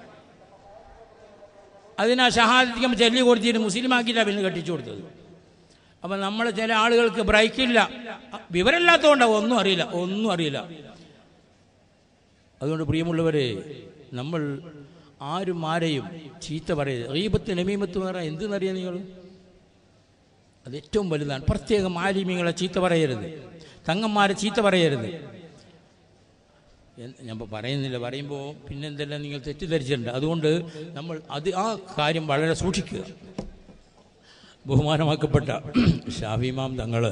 അതിനാ ഷഹാദിക്കും ചെല്ലി കൊടുത്തിട്ട് മുസ്ലിമാക്കിയില്ല പിന്നെ കെട്ടിച്ചു കൊടുത്തത് അപ്പം നമ്മൾ ചില ആളുകൾക്ക് ബ്രേക്കില്ല വിവരമില്ലാത്തതുകൊണ്ടാവും ഒന്നും അറിയില്ല ഒന്നും അറിയില്ല അതുകൊണ്ട് പ്രിയമുള്ളവരെ നമ്മൾ ആരും ആരെയും ചീത്ത പറയരുത് റീബത്ത് നമീമത്ത് എന്ന് പറഞ്ഞാൽ എന്തെന്നറിയാം നിങ്ങൾ അത് ഏറ്റവും വലുതാണ് പ്രത്യേകം ആലിമ്യങ്ങളെ ചീത്ത പറയരുത് തങ്ങന്മാരെ ചീത്ത പറയരുത് എന്ന് ഞാൻ ഇപ്പോൾ പറയുന്നില്ല പറയുമ്പോൾ പിന്നെ എന്തെല്ലാം നിങ്ങൾ തെറ്റിദ്ധരിച്ചിട്ടുണ്ട് അതുകൊണ്ട് നമ്മൾ അത് ആ കാര്യം വളരെ സൂക്ഷിക്കുക ബഹുമാനമാക്കപ്പെട്ട ഷാഫിമാം തങ്ങൾ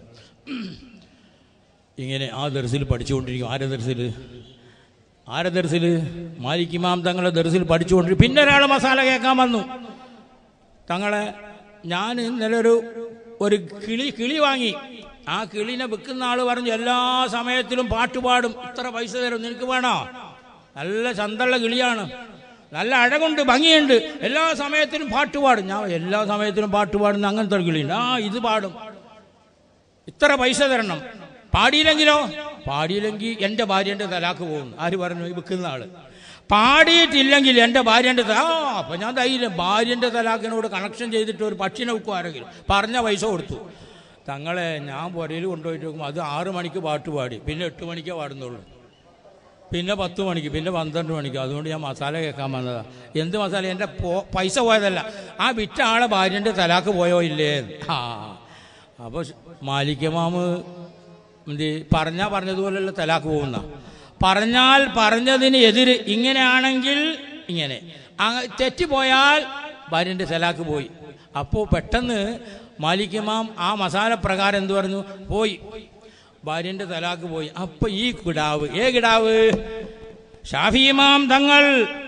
ഇങ്ങനെ ആ ദർസിൽ പഠിച്ചുകൊണ്ടിരിക്കും ആരെ ദർസിൽ ആരെ ദർസിൽ മാലിക് ഇമാം തങ്ങളെ ദർസിൽ പഠിച്ചുകൊണ്ടിരിക്കും പിന്നെ ഒരാൾ മസാല കേൾക്കാൻ വന്നു തങ്ങളെ ഞാൻ ഇന്നലെ ഒരു ഒരു കിളി കിളി വാങ്ങി ആ കിളിനെ വിൽക്കുന്ന ആള് പറഞ്ഞു എല്ലാ സമയത്തിലും പാട്ട് പാടും ഇത്ര പൈസ തരും നിനക്ക് വേണോ നല്ല ചന്തള്ള കിളിയാണ് നല്ല അഴകുണ്ട് ഭംഗിയുണ്ട് എല്ലാ സമയത്തിലും പാട്ട് പാടും ഞാൻ എല്ലാ സമയത്തിലും പാട്ട് പാടുന്ന അങ്ങനത്തെ ഒരു കിളിയുണ്ട് ആ ഇത് പാടും ഇത്ര പൈസ തരണം പാടിയില്ലെങ്കിലോ പാടിയില്ലെങ്കിൽ എൻ്റെ ഭാര്യൻ്റെ തലാക്ക് പോകുന്നു ആര് പറഞ്ഞു ഈ വിൽക്കുന്ന ആള് പാടിയിട്ടില്ലെങ്കിൽ എൻ്റെ ഭാര്യൻ്റെ ത- ആ അപ്പം ഞാൻ ധൈര്യം ഭാര്യൻ്റെ തലാക്കിനോട് കണക്ഷൻ ചെയ്തിട്ട് ഒരു പക്ഷിനെ വെക്കും ആരെങ്കിലും പറഞ്ഞ പൈസ കൊടുത്തു തങ്ങളെ ഞാൻ പുരയിൽ കൊണ്ടുപോയിട്ട് നോക്കുമ്പോൾ അത് ആറ് മണിക്ക് പാട്ട് പാടി പിന്നെ എട്ട് മണിക്കേ പാടുന്നുള്ളൂ പിന്നെ പത്ത് മണിക്ക് പിന്നെ പന്ത്രണ്ട് മണിക്ക് അതുകൊണ്ട് ഞാൻ മസാല കേൾക്കാൻ വന്നതാ എന്ത് മസാല എൻ്റെ പോ- പൈസ പോയതല്ല ആ വിറ്റ ആളെ ഭാര്യൻ്റെ തലാക്ക് പോയോ ഇല്ലേ ആ അപ്പോൾ മാലിക്കമാമ് എന്ത് പറഞ്ഞാൽ പറഞ്ഞതുപോലെയുള്ള തലാക്ക് പോകുന്ന പറഞ്ഞാൽ പറഞ്ഞതിന് എതിര് ഇങ്ങനെയാണെങ്കിൽ ഇങ്ങനെ അങ്ങ് തെറ്റിപ്പോയാൽ ഭാര്യൻ്റെ തലാക്ക് പോയി അപ്പോൾ പെട്ടെന്ന് മാലിക്കമാം ആ മസാല പ്രകാരം എന്ത് പറഞ്ഞു പോയി ഭാര്യന്റെ തലാക്ക് പോയി അപ്പൊ ഈ കിടാവ് ഏ കിടാവ് ഷാഫിമാം തങ്ങൾ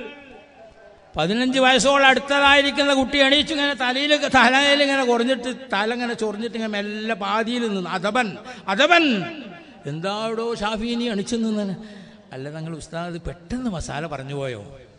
പതിനഞ്ച് വയസ്സോളം അടുത്തതായിരിക്കുന്ന കുട്ടി എണീച്ചു ഇങ്ങനെ തലയിൽ തലയിൽ ഇങ്ങനെ കുറഞ്ഞിട്ട് തല ഇങ്ങനെ ചൊറിഞ്ഞിട്ട് ഇങ്ങനെ മെല്ലെ പാതിയിൽ നിന്ന് അതവൻ അതവൻ എന്താടോ ഷാഫി നീ എണിച്ചു നിന്നെ അല്ല തങ്ങൾ ഉസ്താദ് പെട്ടെന്ന് മസാല പറഞ്ഞു പോയോ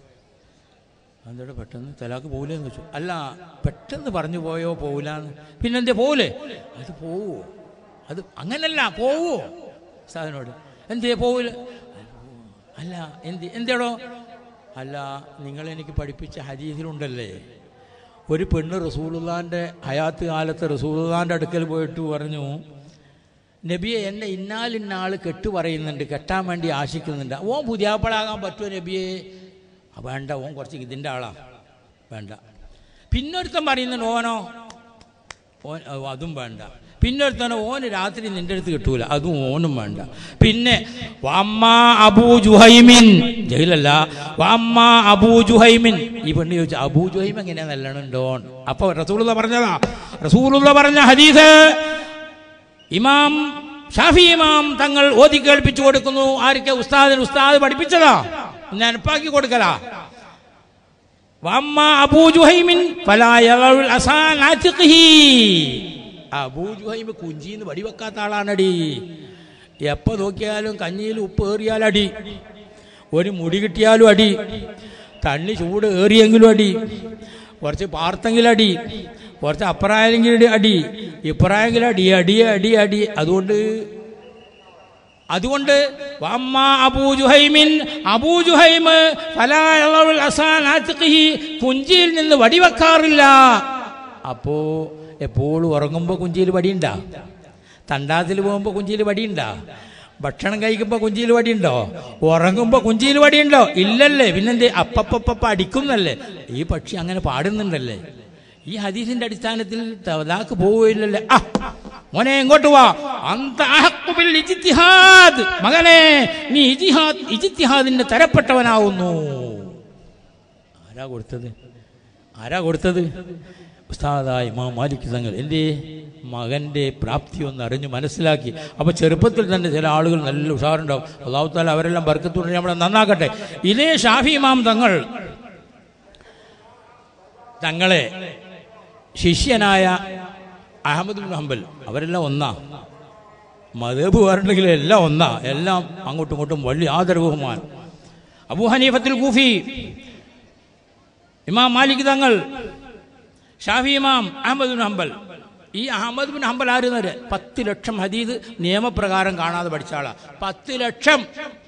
എന്താടോ പെട്ടെന്ന് തലാക്ക് പോകില്ലെന്ന് വെച്ചു അല്ല പെട്ടെന്ന് പറഞ്ഞു പോയോ പോകില്ലാന്ന് പിന്നെന്തേ പോകൂലേ അത് പോവോ അത് അങ്ങനല്ല പോവോ ഉസ്താദിനോട് എന്തേ പോവില്ല അല്ല എന്ത് എന്തേടോ അല്ല നിങ്ങൾ എനിക്ക് പഠിപ്പിച്ച ഹരീതിലുണ്ടല്ലേ ഒരു പെണ്ണ് റസൂലുള്ളാൻ്റെ ഹയാത്ത് കാലത്ത് റസൂലുള്ളാൻ്റെ അടുക്കൽ പോയിട്ട് പറഞ്ഞു നബിയെ എന്നെ ഇന്നാലിന്നാൾ കെട്ടു പറയുന്നുണ്ട് കെട്ടാൻ വേണ്ടി ആശിക്കുന്നുണ്ട് ഓൻ പുതിയാപ്പളാകാൻ പറ്റുമോ നബിയെ ആ, വേണ്ട ഓൻ കുറച്ച് ഇതിൻ്റെ ആളാ വേണ്ട പിന്നൊരുത്തൻ പറയുന്നുണ്ട് ഓനോ ഓൻ ഓ, അതും വേണ്ട പിന്നൊരുത്തനോ ഓന് രാത്രി നിന്റെ അടുത്ത് കിട്ടൂല അതും ഓനും വേണ്ട പിന്നെ വമ്മ അബൂ ജുഹൈമിൻ ജയിലല്ല വമ്മ അബൂ ജുഹൈമിൻ ഈ പെണ്ണ് ചോദിച്ചു അബൂ ജുഹൈം എങ്ങനെയാ നല്ലണുണ്ടോ അപ്പൊ റസൂലുള്ള പറഞ്ഞതാ റസൂലുള്ള പറഞ്ഞ ഹദീസ് ഇമാം ഷാഫി ഇമാം തങ്ങൾ ഓതി കേൾപ്പിച്ചു കൊടുക്കുന്നു ആർക്ക് ഉസ്താദിന് ഉസ്താദ് പഠിപ്പിച്ചതാ ഞാൻ ഉപ്പാക്കി കൊടുക്കലാ വമ്മ അബൂ ജുഹൈമിൻ ഫലാ യളഉൽ അസാൻ ആതിഖിഹി അബൂ ജുഹൈം കുഞ്ചിന്ന് വടിവെക്കാത്ത ആളാണടി എപ്പോ നോക്കിയാലും കഞ്ഞിയിൽ ഉപ്പ് ഏറിയാൽ അടി ഒരു മുടി കിട്ടിയാലും അടി തണ്ണി ചൂട് ഏറിയെങ്കിലും അടി കുറച്ച് പാർത്തെങ്കിലും അടി കുറച്ച് അപ്പറായെങ്കിലും അടി ഇപ്പറായെങ്കിലും അടി അടി അടി അടി അതുകൊണ്ട് അതുകൊണ്ട് വമ്മ അബൂ ജുഹൈമിൻ അബൂ ജുഹൈമ് ഫലാ യളഉൽ അസാൻ ആതിഖിഹി കുഞ്ചിയിൽ നിന്ന് വടിവെക്കാറില്ല അപ്പോ എപ്പോഴും ഉറങ്ങുമ്പോൾ കുഞ്ചിയിൽ വടിയുണ്ടാ തണ്ടാത്തിൽ പോകുമ്പോൾ കുഞ്ചിയിൽ വടിയുണ്ടാ ഭക്ഷണം കഴിക്കുമ്പോൾ കുഞ്ചിയിൽ വടിയുണ്ടോ ഉറങ്ങുമ്പോൾ കുഞ്ചിയിൽ വടിയുണ്ടോ ഇല്ലല്ലേ പിന്നെന്തേ അപ്പപ്പപ്പ അടിക്കുന്നല്ലേ ഈ പക്ഷി അങ്ങനെ പാടുന്നുണ്ടല്ലേ ഈ ഹദീസിന്റെ അടിസ്ഥാനത്തിൽ തലാക്ക് പോവുകയില്ലല്ലേ ആ മോനെ ഇങ്ങോട്ട് വാ അന്ത അഹഖു ബിൽ ഇജ്തിഹാദ് മകനെ നീ ഇജിഹാദ് ഇജിത്തിഹാദിന്റെ തരപ്പെട്ടവനാവുന്നു ആരാ കൊടുത്തത് ആരാ കൊടുത്തത് ഉസ്താദായ ഇമാം മാലിക് തങ്ങൾ എൻ്റെ മകൻ്റെ പ്രാപ്തി ഒന്ന് അറിഞ്ഞ് മനസ്സിലാക്കി അപ്പോൾ ചെറുപ്പത്തിൽ തന്നെ ചില ആളുകൾ നല്ല ഉഷാറുണ്ടാവും അള്ളാഹു താല അവരെല്ലാം ബർക്കത്തുണ്ടെങ്കിൽ നമ്മളെ നന്നാക്കട്ടെ ഇതേ ഷാഫി ഇമാം തങ്ങൾ തങ്ങളെ ശിഷ്യനായ അഹമ്മദ് ബിൻ ഹംബൽ അവരെല്ലാം ഒന്നാ മതേബ് പറഞ്ഞെങ്കിൽ എല്ലാം ഒന്നാ എല്ലാം അങ്ങോട്ടും ഇങ്ങോട്ടും വലിയ ആദരവ് ബഹുമാനം അബൂ ഹനീഫത്തുൽ കൂഫി ഇമാം മാലിക് തങ്ങൾ ഷാഫി ഇമാം അഹമ്മദ് ബിൻ ഹംബൽ ഈ അഹമ്മദ് ബിൻ ഹംബൽ ആരുന്നവര് പത്ത് ലക്ഷം ഹദീദ് നിയമപ്രകാരം കാണാതെ പഠിച്ച ആളാ പത്ത് ലക്ഷം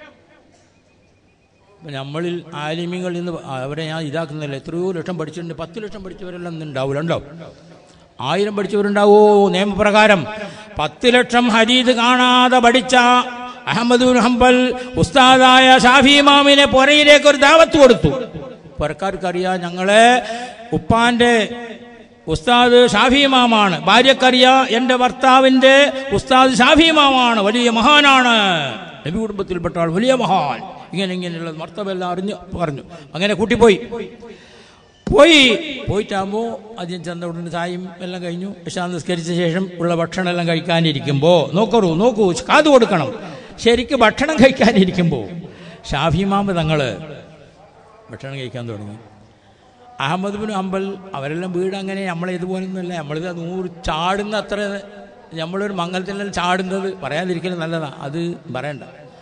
ഇപ്പൊ നമ്മളിൽ ആലിമ്യങ്ങളിൽ നിന്ന് അവരെ ഞാൻ ഇതാക്കുന്നില്ല എത്രയോ ലക്ഷം പഠിച്ചിട്ടുണ്ട് പത്ത് ലക്ഷം പഠിച്ചവരെല്ലാം ഇന്ന് ഉണ്ടാവില്ല ഉണ്ടോ ആയിരം പഠിച്ചവരുണ്ടാവോ നിയമപ്രകാരം പത്ത് ലക്ഷം ഹദീദ് കാണാതെ പഠിച്ച അഹമ്മദ് ബിൻ ഹംബൽ ഉസ്താദായ ഷാഫി ഇമാമിനെ പുരയിലേക്ക് ഒരു ദാവത്ത് കൊടുത്തു പുരക്കാർക്കറിയാം ഞങ്ങളെ ഉപ്പാന്റെ ഉസ്താദ് ഷാഫി ഇമാമാണ് ഭാര്യക്കറിയാ എന്റെ ഭർത്താവിന്റെ ഉസ്താദ് ഷാഫി ഇമാമാണ് വലിയ മഹാനാണ് നബി കുടുംബത്തിൽപ്പെട്ട ആൾ വലിയ മഹാൻ ഇങ്ങനെ ഇങ്ങനെയുള്ള മർത്തവെല്ലാം അറിഞ്ഞു പറഞ്ഞു അങ്ങനെ കൂട്ടിപ്പോയി പോയി പോയിട്ടാകുമ്പോൾ ആദ്യം ചെന്ന ഉടനെ ചായയും എല്ലാം കഴിഞ്ഞു ഇഷാ നിസ്കരിച്ച ശേഷം ഉള്ള ഭക്ഷണം എല്ലാം കഴിക്കാനിരിക്കുമ്പോൾ നോക്കറൂ നോക്കൂ കാത് കൊടുക്കണം ശരിക്ക് ഭക്ഷണം കഴിക്കാനിരിക്കുമ്പോൾ ഷാഫി ഇമാമ് തങ്ങള് ഭക്ഷണം കഴിക്കാൻ തുടങ്ങി അഹമ്മദ് ബിൻ അമ്പൽ അവരെല്ലാം വീട് അങ്ങനെ നമ്മളെ ഇതുപോലൊന്നുമല്ല നമ്മളിത് നൂറ് ചാടുന്ന അത്ര നമ്മളൊരു മംഗലത്തിലെല്ലാം ചാടുന്നത് പറയാതിരിക്കലും നല്ലതാണ് അത് പറയണ്ട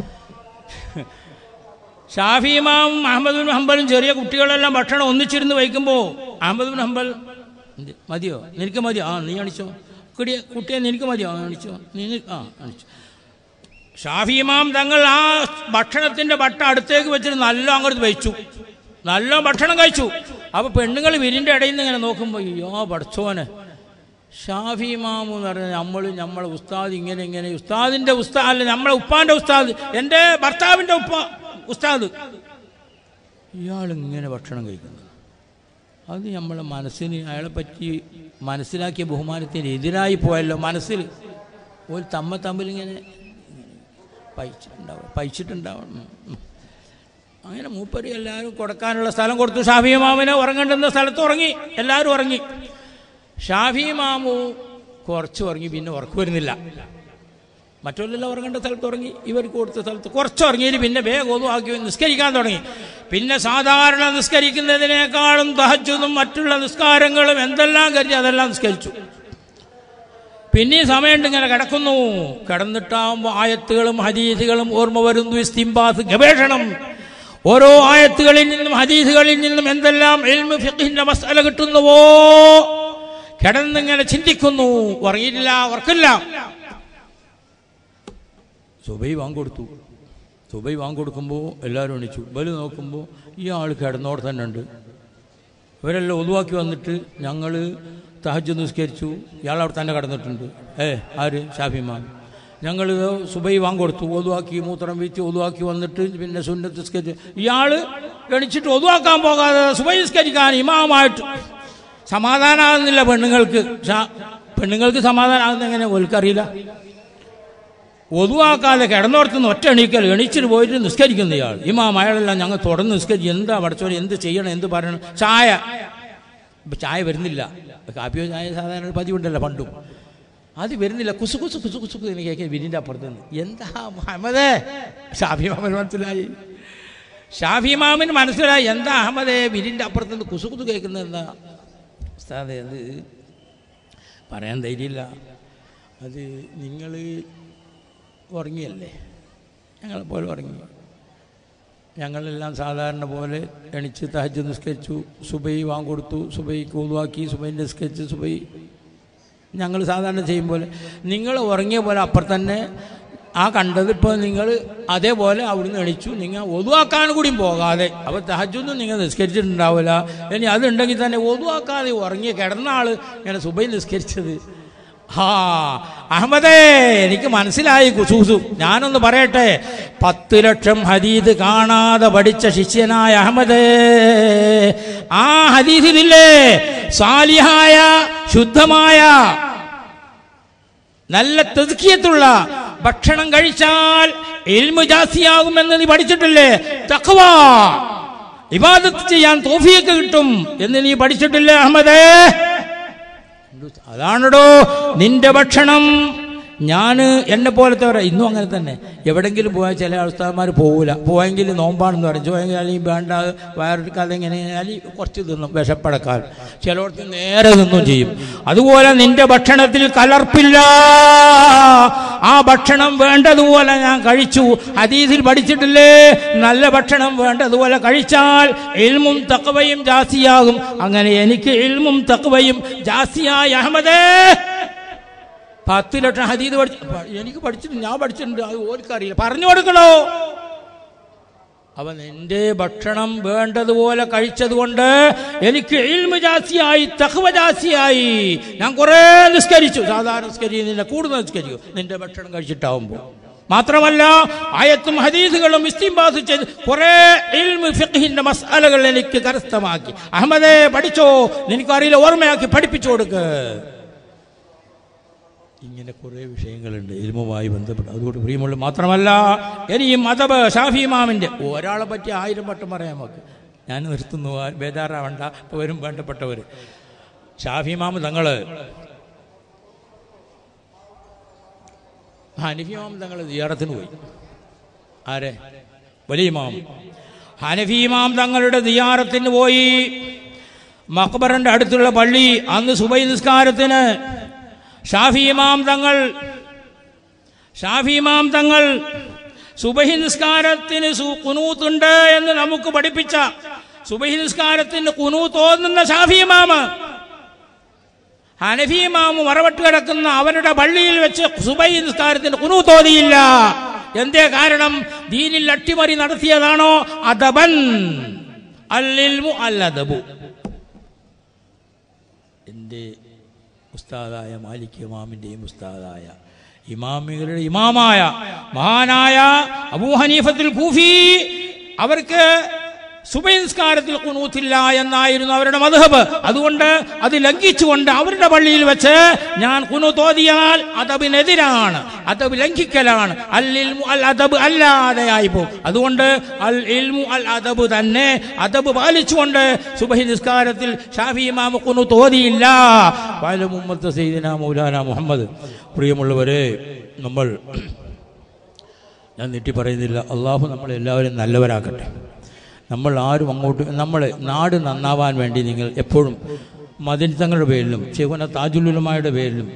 ഷാഫി ഇമാമും അഹമ്മദ് ബിൻ ഹംബലും ചെറിയ കുട്ടികളെല്ലാം ഭക്ഷണം ഒന്നിച്ചിരുന്ന് വയ്ക്കുമ്പോൾ അഹമ്മദ് ബിൻ ഹംബൽ എന്ത്? മതിയോ നിനക്ക് മതിയോ ആ നീ അണിച്ചോ കുടിയെ കുട്ടിയെ നിനക്ക് മതിയോ ആ അണിച്ചോ നീ നി- ആ അണിച്ചു ഷാഫി ഇമാം തങ്ങൾ ആ ഭക്ഷണത്തിന്റെ ബട്ട അടുത്തേക്ക് വെച്ചിട്ട് നല്ല അങ്ങോട്ട് വെച്ചു നല്ല ഭക്ഷണം കഴിച്ചു അപ്പൊ പെണ്ണുങ്ങൾ വിരിന്റെ ഇടയിൽ നിന്ന് ഇങ്ങനെ നോക്കുമ്പോൾ അയ്യോ പഠിച്ചോനെ ഷാഫി ഇമാമു എന്ന് പറഞ്ഞാൽ നമ്മൾ നമ്മളെ ഉസ്താദ് ഇങ്ങനെ ഇങ്ങനെ ഉസ്താദിന്റെ ഉസ്താദ് അല്ല നമ്മളെ ഉപ്പാന്റെ ഉസ്താദ് എൻ്റെ ഭർത്താവിന്റെ ഉപ്പ ഉസ്താദ് ഇയാൾ ഇങ്ങനെ ഭക്ഷണം കഴിക്കുന്നത് അത് നമ്മളെ മനസ്സിന് അയാളെ പറ്റി മനസ്സിലാക്കിയ ബഹുമാനത്തിന് എതിരായി പോയല്ലോ മനസ്സിൽ ഒരു തമ്മ തമ്മിൽ ഇങ്ങനെ പയിച്ചിട്ടുണ്ടാവും പയിച്ചിട്ടുണ്ടാവും ഉം, ഉം. അങ്ങനെ മൂപ്പര് എല്ലാവരും കൊടുക്കാനുള്ള സ്ഥലം കൊടുത്തു ഷാഫി മാമിനെ ഉറങ്ങേണ്ടുന്ന സ്ഥലത്ത് ഉറങ്ങി എല്ലാവരും ഉറങ്ങി ഷാഫി മാമു കുറച്ച് ഉറങ്ങി പിന്നെ ഉറക്കു വരുന്നില്ല മറ്റുള്ളെല്ലാം ഉറങ്ങേണ്ട സ്ഥലത്ത് ഉറങ്ങി ഇവർക്ക് കൊടുത്ത സ്ഥലത്ത് കുറച്ച് ഉറങ്ങിയിട്ട് പിന്നെ വേഗം ഒതുവാക്കി നിസ്കരിക്കാൻ തുടങ്ങി പിന്നെ സാധാരണ നിസ്കരിക്കുന്നതിനേക്കാളും തഹജുദും മറ്റുള്ള നിസ്കാരങ്ങളും എന്തെല്ലാം കരുതി അതെല്ലാം നിസ്കരിച്ചു പിന്നെ സമയമുണ്ട് ഇങ്ങനെ കിടക്കുന്നു കിടന്നിട്ടാകുമ്പോൾ ആയത്തുകളും ഹദീസുകളും ഓർമ്മ വരുന്നു ഇസ്തിംബാത്ത് ഗവേഷണം ഓരോ ആയത്തുകളിൽ നിന്നും ഹദീസുകളിൽ നിന്നും എന്തെല്ലാം എൽമ് ഫിഖിന്റെ മസാല കിട്ടുന്നുവോ കിടന്നിങ്ങനെ ചിന്തിക്കുന്നു ഉറങ്ങിയില്ല ഉറക്കില്ല സുബൈ വാങ്ങിക്കൊടുത്തു സുബൈ വാങ്ങിക്കൊടുക്കുമ്പോൾ എല്ലാവരും എണീച്ചു ബലു നോക്കുമ്പോൾ ഈ ആൾ കിടന്നോടെ തന്നെ ഉണ്ട് ഇവരെല്ലാം ഒതുവാക്കി വന്നിട്ട് ഞങ്ങൾ തഹജ് നിസ്കരിച്ചു ഇയാൾ അവിടെ തന്നെ കിടന്നിട്ടുണ്ട് ഏ ആര് ഷാഫിമാൻ ഞങ്ങൾ സുബൈ വാങ്ങിക്കൊടുത്തു ഒതുവാക്കി മൂത്രം വീത്തി ഒതുവാക്കി വന്നിട്ട് പിന്നെ സുന്നത്ത് നിസ്കരിച്ചു ഇയാൾ എണിച്ചിട്ട് ഒതുവാക്കാൻ പോകാതെ സുബൈ നിസ്കരിക്കാൻ ഇമാമായിട്ട് സമാധാനമാകുന്നില്ല പെണ്ണുങ്ങൾക്ക് ഷാ- പെണ്ണുങ്ങൾക്ക് സമാധാനമാകുന്ന എങ്ങനെ ഓൽക്കറിയില്ല ഒതുവാക്കാതെ കിടന്നോർത്തുനിന്ന് ഒറ്റ എണീക്കൽ എണീച്ചിട്ട് പോയിട്ട് നിസ്കരിക്കുന്ന ഇയാൾ ഇമാം അയാളെല്ലാം ഞങ്ങൾ തുടർന്ന് നിസ്കരിച്ച് എന്താ പഠിച്ചോളി എന്ത് ചെയ്യണം എന്ത് പറയണം ചായ ഇപ്പം ചായ വരുന്നില്ല കാപ്പിയോ ചായ സാധാരണ ഒരു പതിവുണ്ടല്ലോ പണ്ടും അത് വരുന്നില്ല കുസു കുസു കുസു കുസു എന്ന് കേൾക്കാൻ വിരിൻ്റെ അപ്പുറത്ത് നിന്ന് എന്താ മുഹമ്മദേ ഷാഫി മാമൻ മനസ്സിലായി ഷാഫി മാമിന് മനസ്സിലായി എന്താ അഹമ്മദേ വിരിൻ്റെ അപ്പുറത്ത് നിന്ന് കുസു കുസു കേൾക്കുന്നത് എന്താ ഉസ്താദേ അത് പറയാൻ ധൈര്യമില്ല അത് നിങ്ങൾ ഉറങ്ങിയല്ലേ ഞങ്ങളെ പോലെ ഉറങ്ങി ഞങ്ങളെല്ലാം സാധാരണ പോലെ എണിച്ച് തഹജ് നിസ്കരിച്ചു സുബൈ വാങ്ങിക്കൊടുത്തു സുബൈ കൂതുവാക്കി സുബൈ നിസ്കരിച്ച് സുബൈ ഞങ്ങൾ സാധാരണ ചെയ്യും പോലെ നിങ്ങൾ ഉറങ്ങിയ പോലെ അപ്പുറത്ത് തന്നെ ആ കണ്ടത് ഇപ്പോൾ നിങ്ങൾ അതേപോലെ അവിടുന്ന് എണിച്ചു നിങ്ങൾ ഒതുവാക്കാൻ കൂടിയും പോകാതെ അപ്പോൾ തഹജൊന്നും നിങ്ങൾ നിസ്കരിച്ചിട്ടുണ്ടാവില്ല ഇനി അതുണ്ടെങ്കിൽ തന്നെ ഒതുവാക്കാതെ ഉറങ്ങി കിടന്ന ആൾ ഇങ്ങനെ സുബൈ നിസ്കരിച്ചത് ആ അഹമ്മദേ എനിക്ക് മനസ്സിലായി കുസൂസു ഞാനൊന്ന് പറയട്ടെ പത്ത് ലക്ഷം ഹദീദ് കാണാതെ പഠിച്ച ശിഷ്യനായ അഹമ്മദേ ആ ഹദീസിലില്ലേ സാലിഹായ ശുദ്ധമായ നല്ല തെതുക്കിയത്തുള്ള ഭക്ഷണം കഴിച്ചാൽ എൽമു ജാസ്തിയാകുമെന്ന് നീ പഠിച്ചിട്ടില്ലേ തഖ്വ ഇബാദത്ത് ചെയ്യാൻ തോഫിയൊക്കെ കിട്ടും എന്ന് നീ പഠിച്ചിട്ടില്ലേ അഹമ്മദേ അതാണടോ നിന്റെ ഭക്ഷണം ഞാൻ എന്നെ പോലത്തെ ഇന്നും അങ്ങനെ തന്നെ എവിടെങ്കിലും പോയാൽ ചില അവസ്ഥാന്മാർ പോകില്ല പോയെങ്കിൽ നോമ്പാണെന്ന് പറയും പോയെങ്കിൽ അല്ലെങ്കിൽ വേണ്ട വയറെടുക്കാതെ ഇങ്ങനെ അല്ലെങ്കിൽ കുറച്ച് തിന്നും വിശപ്പടക്കാൻ ചിലയിടത്ത് നേരെ നിന്നും ചെയ്യും അതുപോലെ നിന്റെ ഭക്ഷണത്തിൽ കലർപ്പില്ല ആ ഭക്ഷണം വേണ്ടതുപോലെ ഞാൻ കഴിച്ചു ഹദീസിൽ പഠിച്ചിട്ടില്ലേ നല്ല ഭക്ഷണം വേണ്ടതുപോലെ കഴിച്ചാൽ ഇൽമും തക്കവയും ജാസ്തിയാകും അങ്ങനെ എനിക്ക് ഇൽമും തക്കവയും ജാസ്തിയായി അഹമ്മദേ പത്ത് ലക്ഷം ഹദീദ് പഠിച്ചു എനിക്ക് പഠിച്ചിട്ടുണ്ട് ഞാൻ പഠിച്ചിട്ടുണ്ട് അത് ഓർക്കറിയില്ല പറഞ്ഞു കൊടുക്കണോ അവൻ എൻ്റെ ഭക്ഷണം വേണ്ടതുപോലെ കഴിച്ചതുകൊണ്ട് എനിക്ക് ഇൽമ ജാസ്തിയായി തഹവ ജാസ്തിയായി ഞാൻ കുറേ നിസ്കരിച്ചു സാധാരണ നിസ്കരിക്കുന്നില്ല കൂടുതൽ നിസ്കരിക്കും നിന്റെ ഭക്ഷണം കഴിച്ചിട്ടാവുമ്പോൾ മാത്രമല്ല ആയത്തും ഹദീസുകളും ഇസ്തിംബാസ് ചെയ്ത് കുറേ ഇൽമ് ഫിഖ്ഹിന്റെ മസാലകൾ എനിക്ക് കരസ്ഥമാക്കി അഹമ്മദേ പഠിച്ചോ നിനക്കറിയില്ല ഓർമ്മയാക്കി പഠിപ്പിച്ചു കൊടുക്ക് ഇങ്ങനെ കുറേ വിഷയങ്ങളുണ്ട് ഇൽമുമായി ബന്ധപ്പെട്ട് അതുകൊണ്ട് പ്രിയമുള്ള മാത്രമല്ല ഇനിയും മതബ് ഷാഫി ഇമാമിൻ്റെ ഒരാളെ പറ്റി ആയിരം വട്ടം പറയാൻ നമുക്ക് ഞാൻ നിർത്തുന്നു ആ ബേജാറാവണ്ട ഇപ്പോൾ വരും വേണ്ടപ്പെട്ടവർ ഷാഫി ഇമാം തങ്ങൾ ഹനഫി ഇമാം തങ്ങൾ ദിയാറത്തിന് പോയി ആരെ വലിയ ഇമാം ഹനഫി ഇമാം തങ്ങളുടെ ദിയാറത്തിന് പോയി മക്ബറിന്റെ അടുത്തുള്ള പള്ളി അന്ന് സുബൈ നിസ്കാരത്തിന് ഷാഫി ഇമാം തങ്ങൾ ഷാഫി ഇമാം തങ്ങൾ സുബഹി നിസ്കാരത്തിന് സു- കുനൂത്തുണ്ട് എന്ന് നമുക്ക് പഠിപ്പിച്ച സുബഹി നിസ്കാരത്തിന് കുനൂത്ത് ഓന്നുന്ന ഷാഫി ഇമാമ് ഹനഫി ഇമാമ് മറവട്ട് കിടക്കുന്ന അവരുടെ പള്ളിയിൽ വെച്ച് സുബൈ നിസ്കാരത്തിന് കുനൂത്ത് ഓതിയില്ല എന്തേ കാരണം ദീനിൽ അട്ടിമറി നടത്തിയതാണോ അദബൻ അല്ലിൽമു അല്ലദബു എൻ്റെ ഉസ്താദായ മാലിക് ഇമാമിൻ്റെയും ഉസ്താദായ ഇമാമികളുടെ ഇമാമായ മഹാനായ അബൂ ഹനീഫത്തുൽ കൂഫി അവർക്ക് സുബൈ നിസ്കാരത്തിൽ കുനൂത്തില്ല എന്നായിരുന്നു അവരുടെ മധുഹബ് അതുകൊണ്ട് അത് ലംഘിച്ചുകൊണ്ട് അവരുടെ പള്ളിയിൽ വെച്ച് ഞാൻ കുനൂത്ത് ഓതിയാൽ അതബിനെതിരാണ് അതബ് ലംഘിക്കലാണ് അൽ ഇൽമു അൽ അദബ് അല്ലാതെയായി പോകും അതുകൊണ്ട് അൽ ഇൽമു അൽ അദബ് തന്നെ അദബ് പാലിച്ചുകൊണ്ട് സുബഹി നിസ്കാരത്തിൽ ഷാഫി ഇമാമ കുനൂത്ത് ഓതിയില്ല വാല മുഹമ്മദ് സൈദിന മൗലാന മുഹമ്മദ് പ്രിയമുള്ളവരെ നമ്മൾ ഞാൻ നീട്ടി പറയുന്നില്ല അള്ളാഹു നമ്മളെല്ലാവരും നല്ലവരാക്കട്ടെ നമ്മൾ ആരും അങ്ങോട്ട് നമ്മൾ നാട് നന്നാവാൻ വേണ്ടി നിങ്ങൾ എപ്പോഴും മദിനിത്തങ്ങളുടെ പേരിലും ചെവന താജുലുലമായുടെ പേരിലും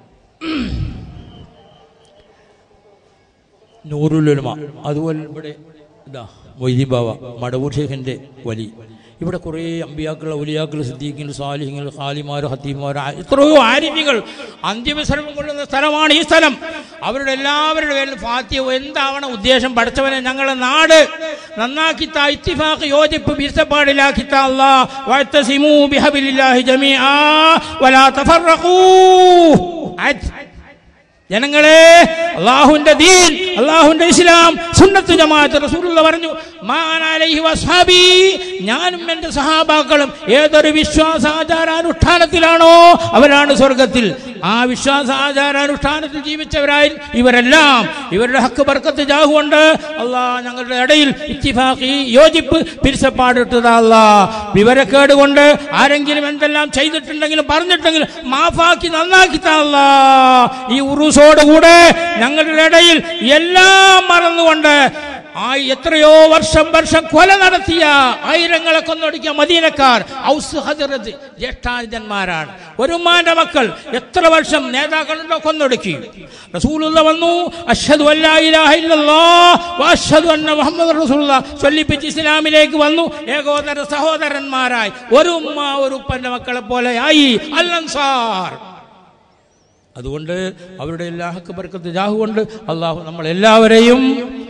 നൂറുലുലമ അതുപോലെ ഇവിടെ ഇതാ മൊയ്തീൻ ബാവ മടവൂർ ഷേഖിൻ്റെ വലി ഇവിടെ കുറേ അമ്പിയാക്കൾ ഔലിയാക്കൾ സിദ്ദീഖിങ്ങൾ സാലിഹ്യങ്ങൾ ഖാലിമാർ ഹത്തീമാർ ആ- എത്രയോ ആരിഫ്യങ്ങൾ അന്ത്യവിശ്രമം കൊള്ളുന്ന സ്ഥലമാണ് ഈ സ്ഥലം അവരുടെ എല്ലാവരുടെ പേരിൽ ഫാത്തിയ എന്താവണം ഉദ്ദേശം പഠിച്ചവനെ ഞങ്ങളെ നാട് നന്നാക്കി താ ഇത്തിഫാഖ് യോജിപ്പ് ബിരുസപ്പാടിലാക്കി താ അല്ലാ വഅത്തസിമൂ ബിഹബിലില്ലാഹി ജമീആ വലാ തഫറഖൂ അജ് ജനങ്ങളെ അള്ളാഹുവിന്റെ ദീൻ അള്ളാഹുവിന്റെ ഇസ്ലാം സുന്നത്ത് ജമാഅത്ത് റസൂലുള്ള പറഞ്ഞു മാനാലൈഹി വസ്ഹാബി ഞാനും എന്റെ സഹാബാക്കളും ഏതൊരു വിശ്വാസാചാരാനുഷ്ഠാനത്തിലാണോ അവരാണ് സ്വർഗത്തിൽ ആ വിശ്വാസാചാരാനുഷ്ഠാനത്തിൽ ജീവിച്ചവരായി ഇവരെല്ലാം ഇവരുടെ ഹക്ക് ബർക്കത്ത് ജാഹുണ്ട് അള്ളാഹ് ഞങ്ങളുടെ ഇടയിൽ ഇത്തിഫാഖി യോജിപ്പ് പിരിച്ചപ്പാടിട്ടതാ അല്ലാ വിവരക്കേട് കൊണ്ട് ആരെങ്കിലും എന്തെല്ലാം ചെയ്തിട്ടുണ്ടെങ്കിലും പറഞ്ഞിട്ടുണ്ടെങ്കിലും മാഫാക്കി നന്നാക്കി താല്ല ഈ ഉറുസോടുകൂടെ ഞങ്ങളുടെ ഇടയിൽ എല്ലാം മറന്നുകൊണ്ട് ആ എത്രയോ വർഷം വർഷം കൊല നടത്തിയ ആയിരങ്ങളെ കൊന്നൊടുക്കിയ മദീനക്കാർ ഔസ് ഹജറത്ത് ജ്യേഷ്ഠാനുജന്മാരാണ് ഒരുമാന്റെ മക്കൾ എത്ര വർഷം നേതാക്കളുണ്ടോ കൊന്നൊടുക്കി റസൂലുള്ള വന്നു അഷ്ഹദു അല്ലാ ഇലാഹ ഇല്ലല്ലാഹ് വ അഷ്ഹദു അന്ന മുഹമ്മദ് റസൂലുള്ള ചൊല്ലിപ്പിച്ച് ഇസ്ലാമിലേക്ക് വന്നു ഏകോദര സഹോദരന്മാരായി ഒരു ഉമ്മ ഒരു ഉപ്പന്റെ മക്കളെ പോലെ ആയി അല്ലൻസാർ അതുകൊണ്ട് അവരുടെ എല്ലാ ഹക്ക് ബർക്കത്ത് ജാഹു കൊണ്ട് അള്ളാഹു നമ്മളെല്ലാവരെയും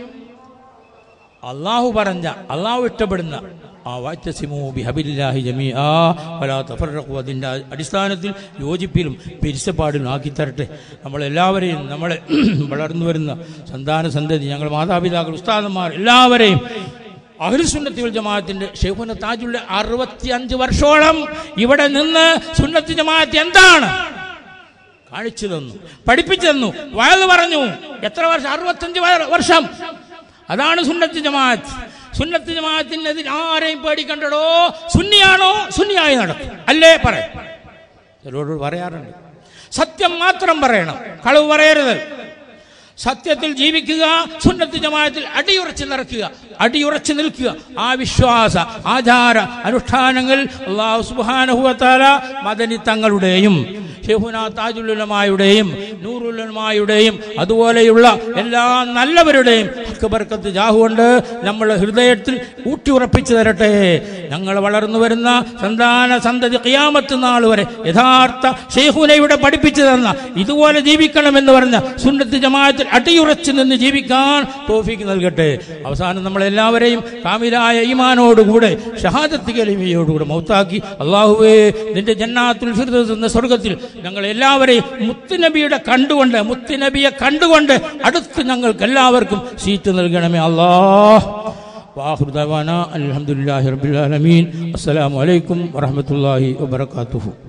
അള്ളാഹു പറഞ്ഞ അള്ളാഹു ഇഷ്ടപ്പെടുന്ന ആ വാറ്റസിമോ ബിഹബില്ലാഹി ജമീ ആ വലാ തഫറഖു അതിൻ്റെ അടിസ്ഥാനത്തിൽ യോജിപ്പിലും പിരിച്ചപ്പാടിലും ആക്കി തരട്ടെ നമ്മളെല്ലാവരെയും നമ്മളെ വളർന്നു വരുന്ന സന്താന സന്തതി ഞങ്ങൾ മാതാപിതാക്കൾ ഉസ്താദന്മാർ എല്ലാവരെയും അഹ്ലുസുന്നത്തി വൽ ജമാഅത്തിന്റെ ഷെയ്ഖുന താജുള്ള അറുപത്തിയഞ്ച് വർഷോളം ഇവിടെ നിന്ന് സുന്നത്തി ജമാഅത്ത് എന്താണ് കാണിച്ചു തന്നു പഠിപ്പിച്ചു തന്നു വയത് പറഞ്ഞു എത്ര വർഷം അറുപത്തഞ്ച് വ- വർഷം അതാണ് സുന്നത്ത് ജമാഅത്ത് സുന്നത്ത് ജമാഅത്തിനെതിൽ ആരെയും പേടിക്കണ്ടടോ സുന്നിയാണോ സുന്നിയായി നടക്കും അല്ലേ പറയാം ചിലരോട് പറയാറുണ്ട് സത്യം മാത്രം പറയണം കളവ് പറയരുത് സത്യത്തിൽ ജീവിക്കുക സുന്നത്ത് ജമാഅത്തിൽ അടിയുറച്ച് നിറക്കുക അടിയുറച്ച് നിൽക്കുക ആ വിശ്വാസ ആചാര അനുഷ്ഠാനങ്ങൾ അള്ളാഹു സുബാനഹുവത്താല മദനി തങ്ങളുടെയും ഷെഹുന താജുലുലമായുടെയും നൂറുലമായുടെയും അതുപോലെയുള്ള എല്ലാ നല്ലവരുടെയും ഹക്ക് ബർക്കത്ത് ജാഹുകൊണ്ട് നമ്മളെ ഹൃദയത്തിൽ ഊട്ടിയുറപ്പിച്ചു തരട്ടെ ഞങ്ങൾ വളർന്നു വരുന്ന സന്താന സന്തതി ഖിയാമത്ത് നാൾ വരെ യഥാർത്ഥ ഷെയ്ഖുനയുടെ പഠിപ്പിച്ചു തന്ന ഇതുപോലെ ജീവിക്കണമെന്ന് പറഞ്ഞ സുന്നത്ത് ജമാഅത്തിൽ അടിയുറച്ചു നിന്ന് ജീവിക്കാൻ തോഫിക്ക് നൽകട്ടെ അവസാനം നമ്മളെല്ലാവരെയും കാമിലായ ഈമാനോടുകൂടെ ഷഹാദത്ത് കലിമയോടുകൂടെ മൗത്താക്കി അള്ളാഹുവേ നിന്റെ ജന്നാത്തുൽ ഫിർദൗസ് എന്ന സ്വർഗത്തിൽ ഞങ്ങൾ എല്ലാവരെയും മുത്തുനബിയുടെ കണ്ടുകൊണ്ട് മുത്തുനബിയെ കണ്ടുകൊണ്ട് അടുത്ത് ഞങ്ങൾക്ക് എല്ലാവർക്കും സീറ്റ് നൽകണമേ അല്ലാഹ് വാഹുർ ദവാന അൽഹംദുലില്ലാഹി റബ്ബിൽ ആലമീൻ അസ്സലാമു അലൈക്കും വറഹ്മത്തുള്ളാഹി വബറകാതുഹു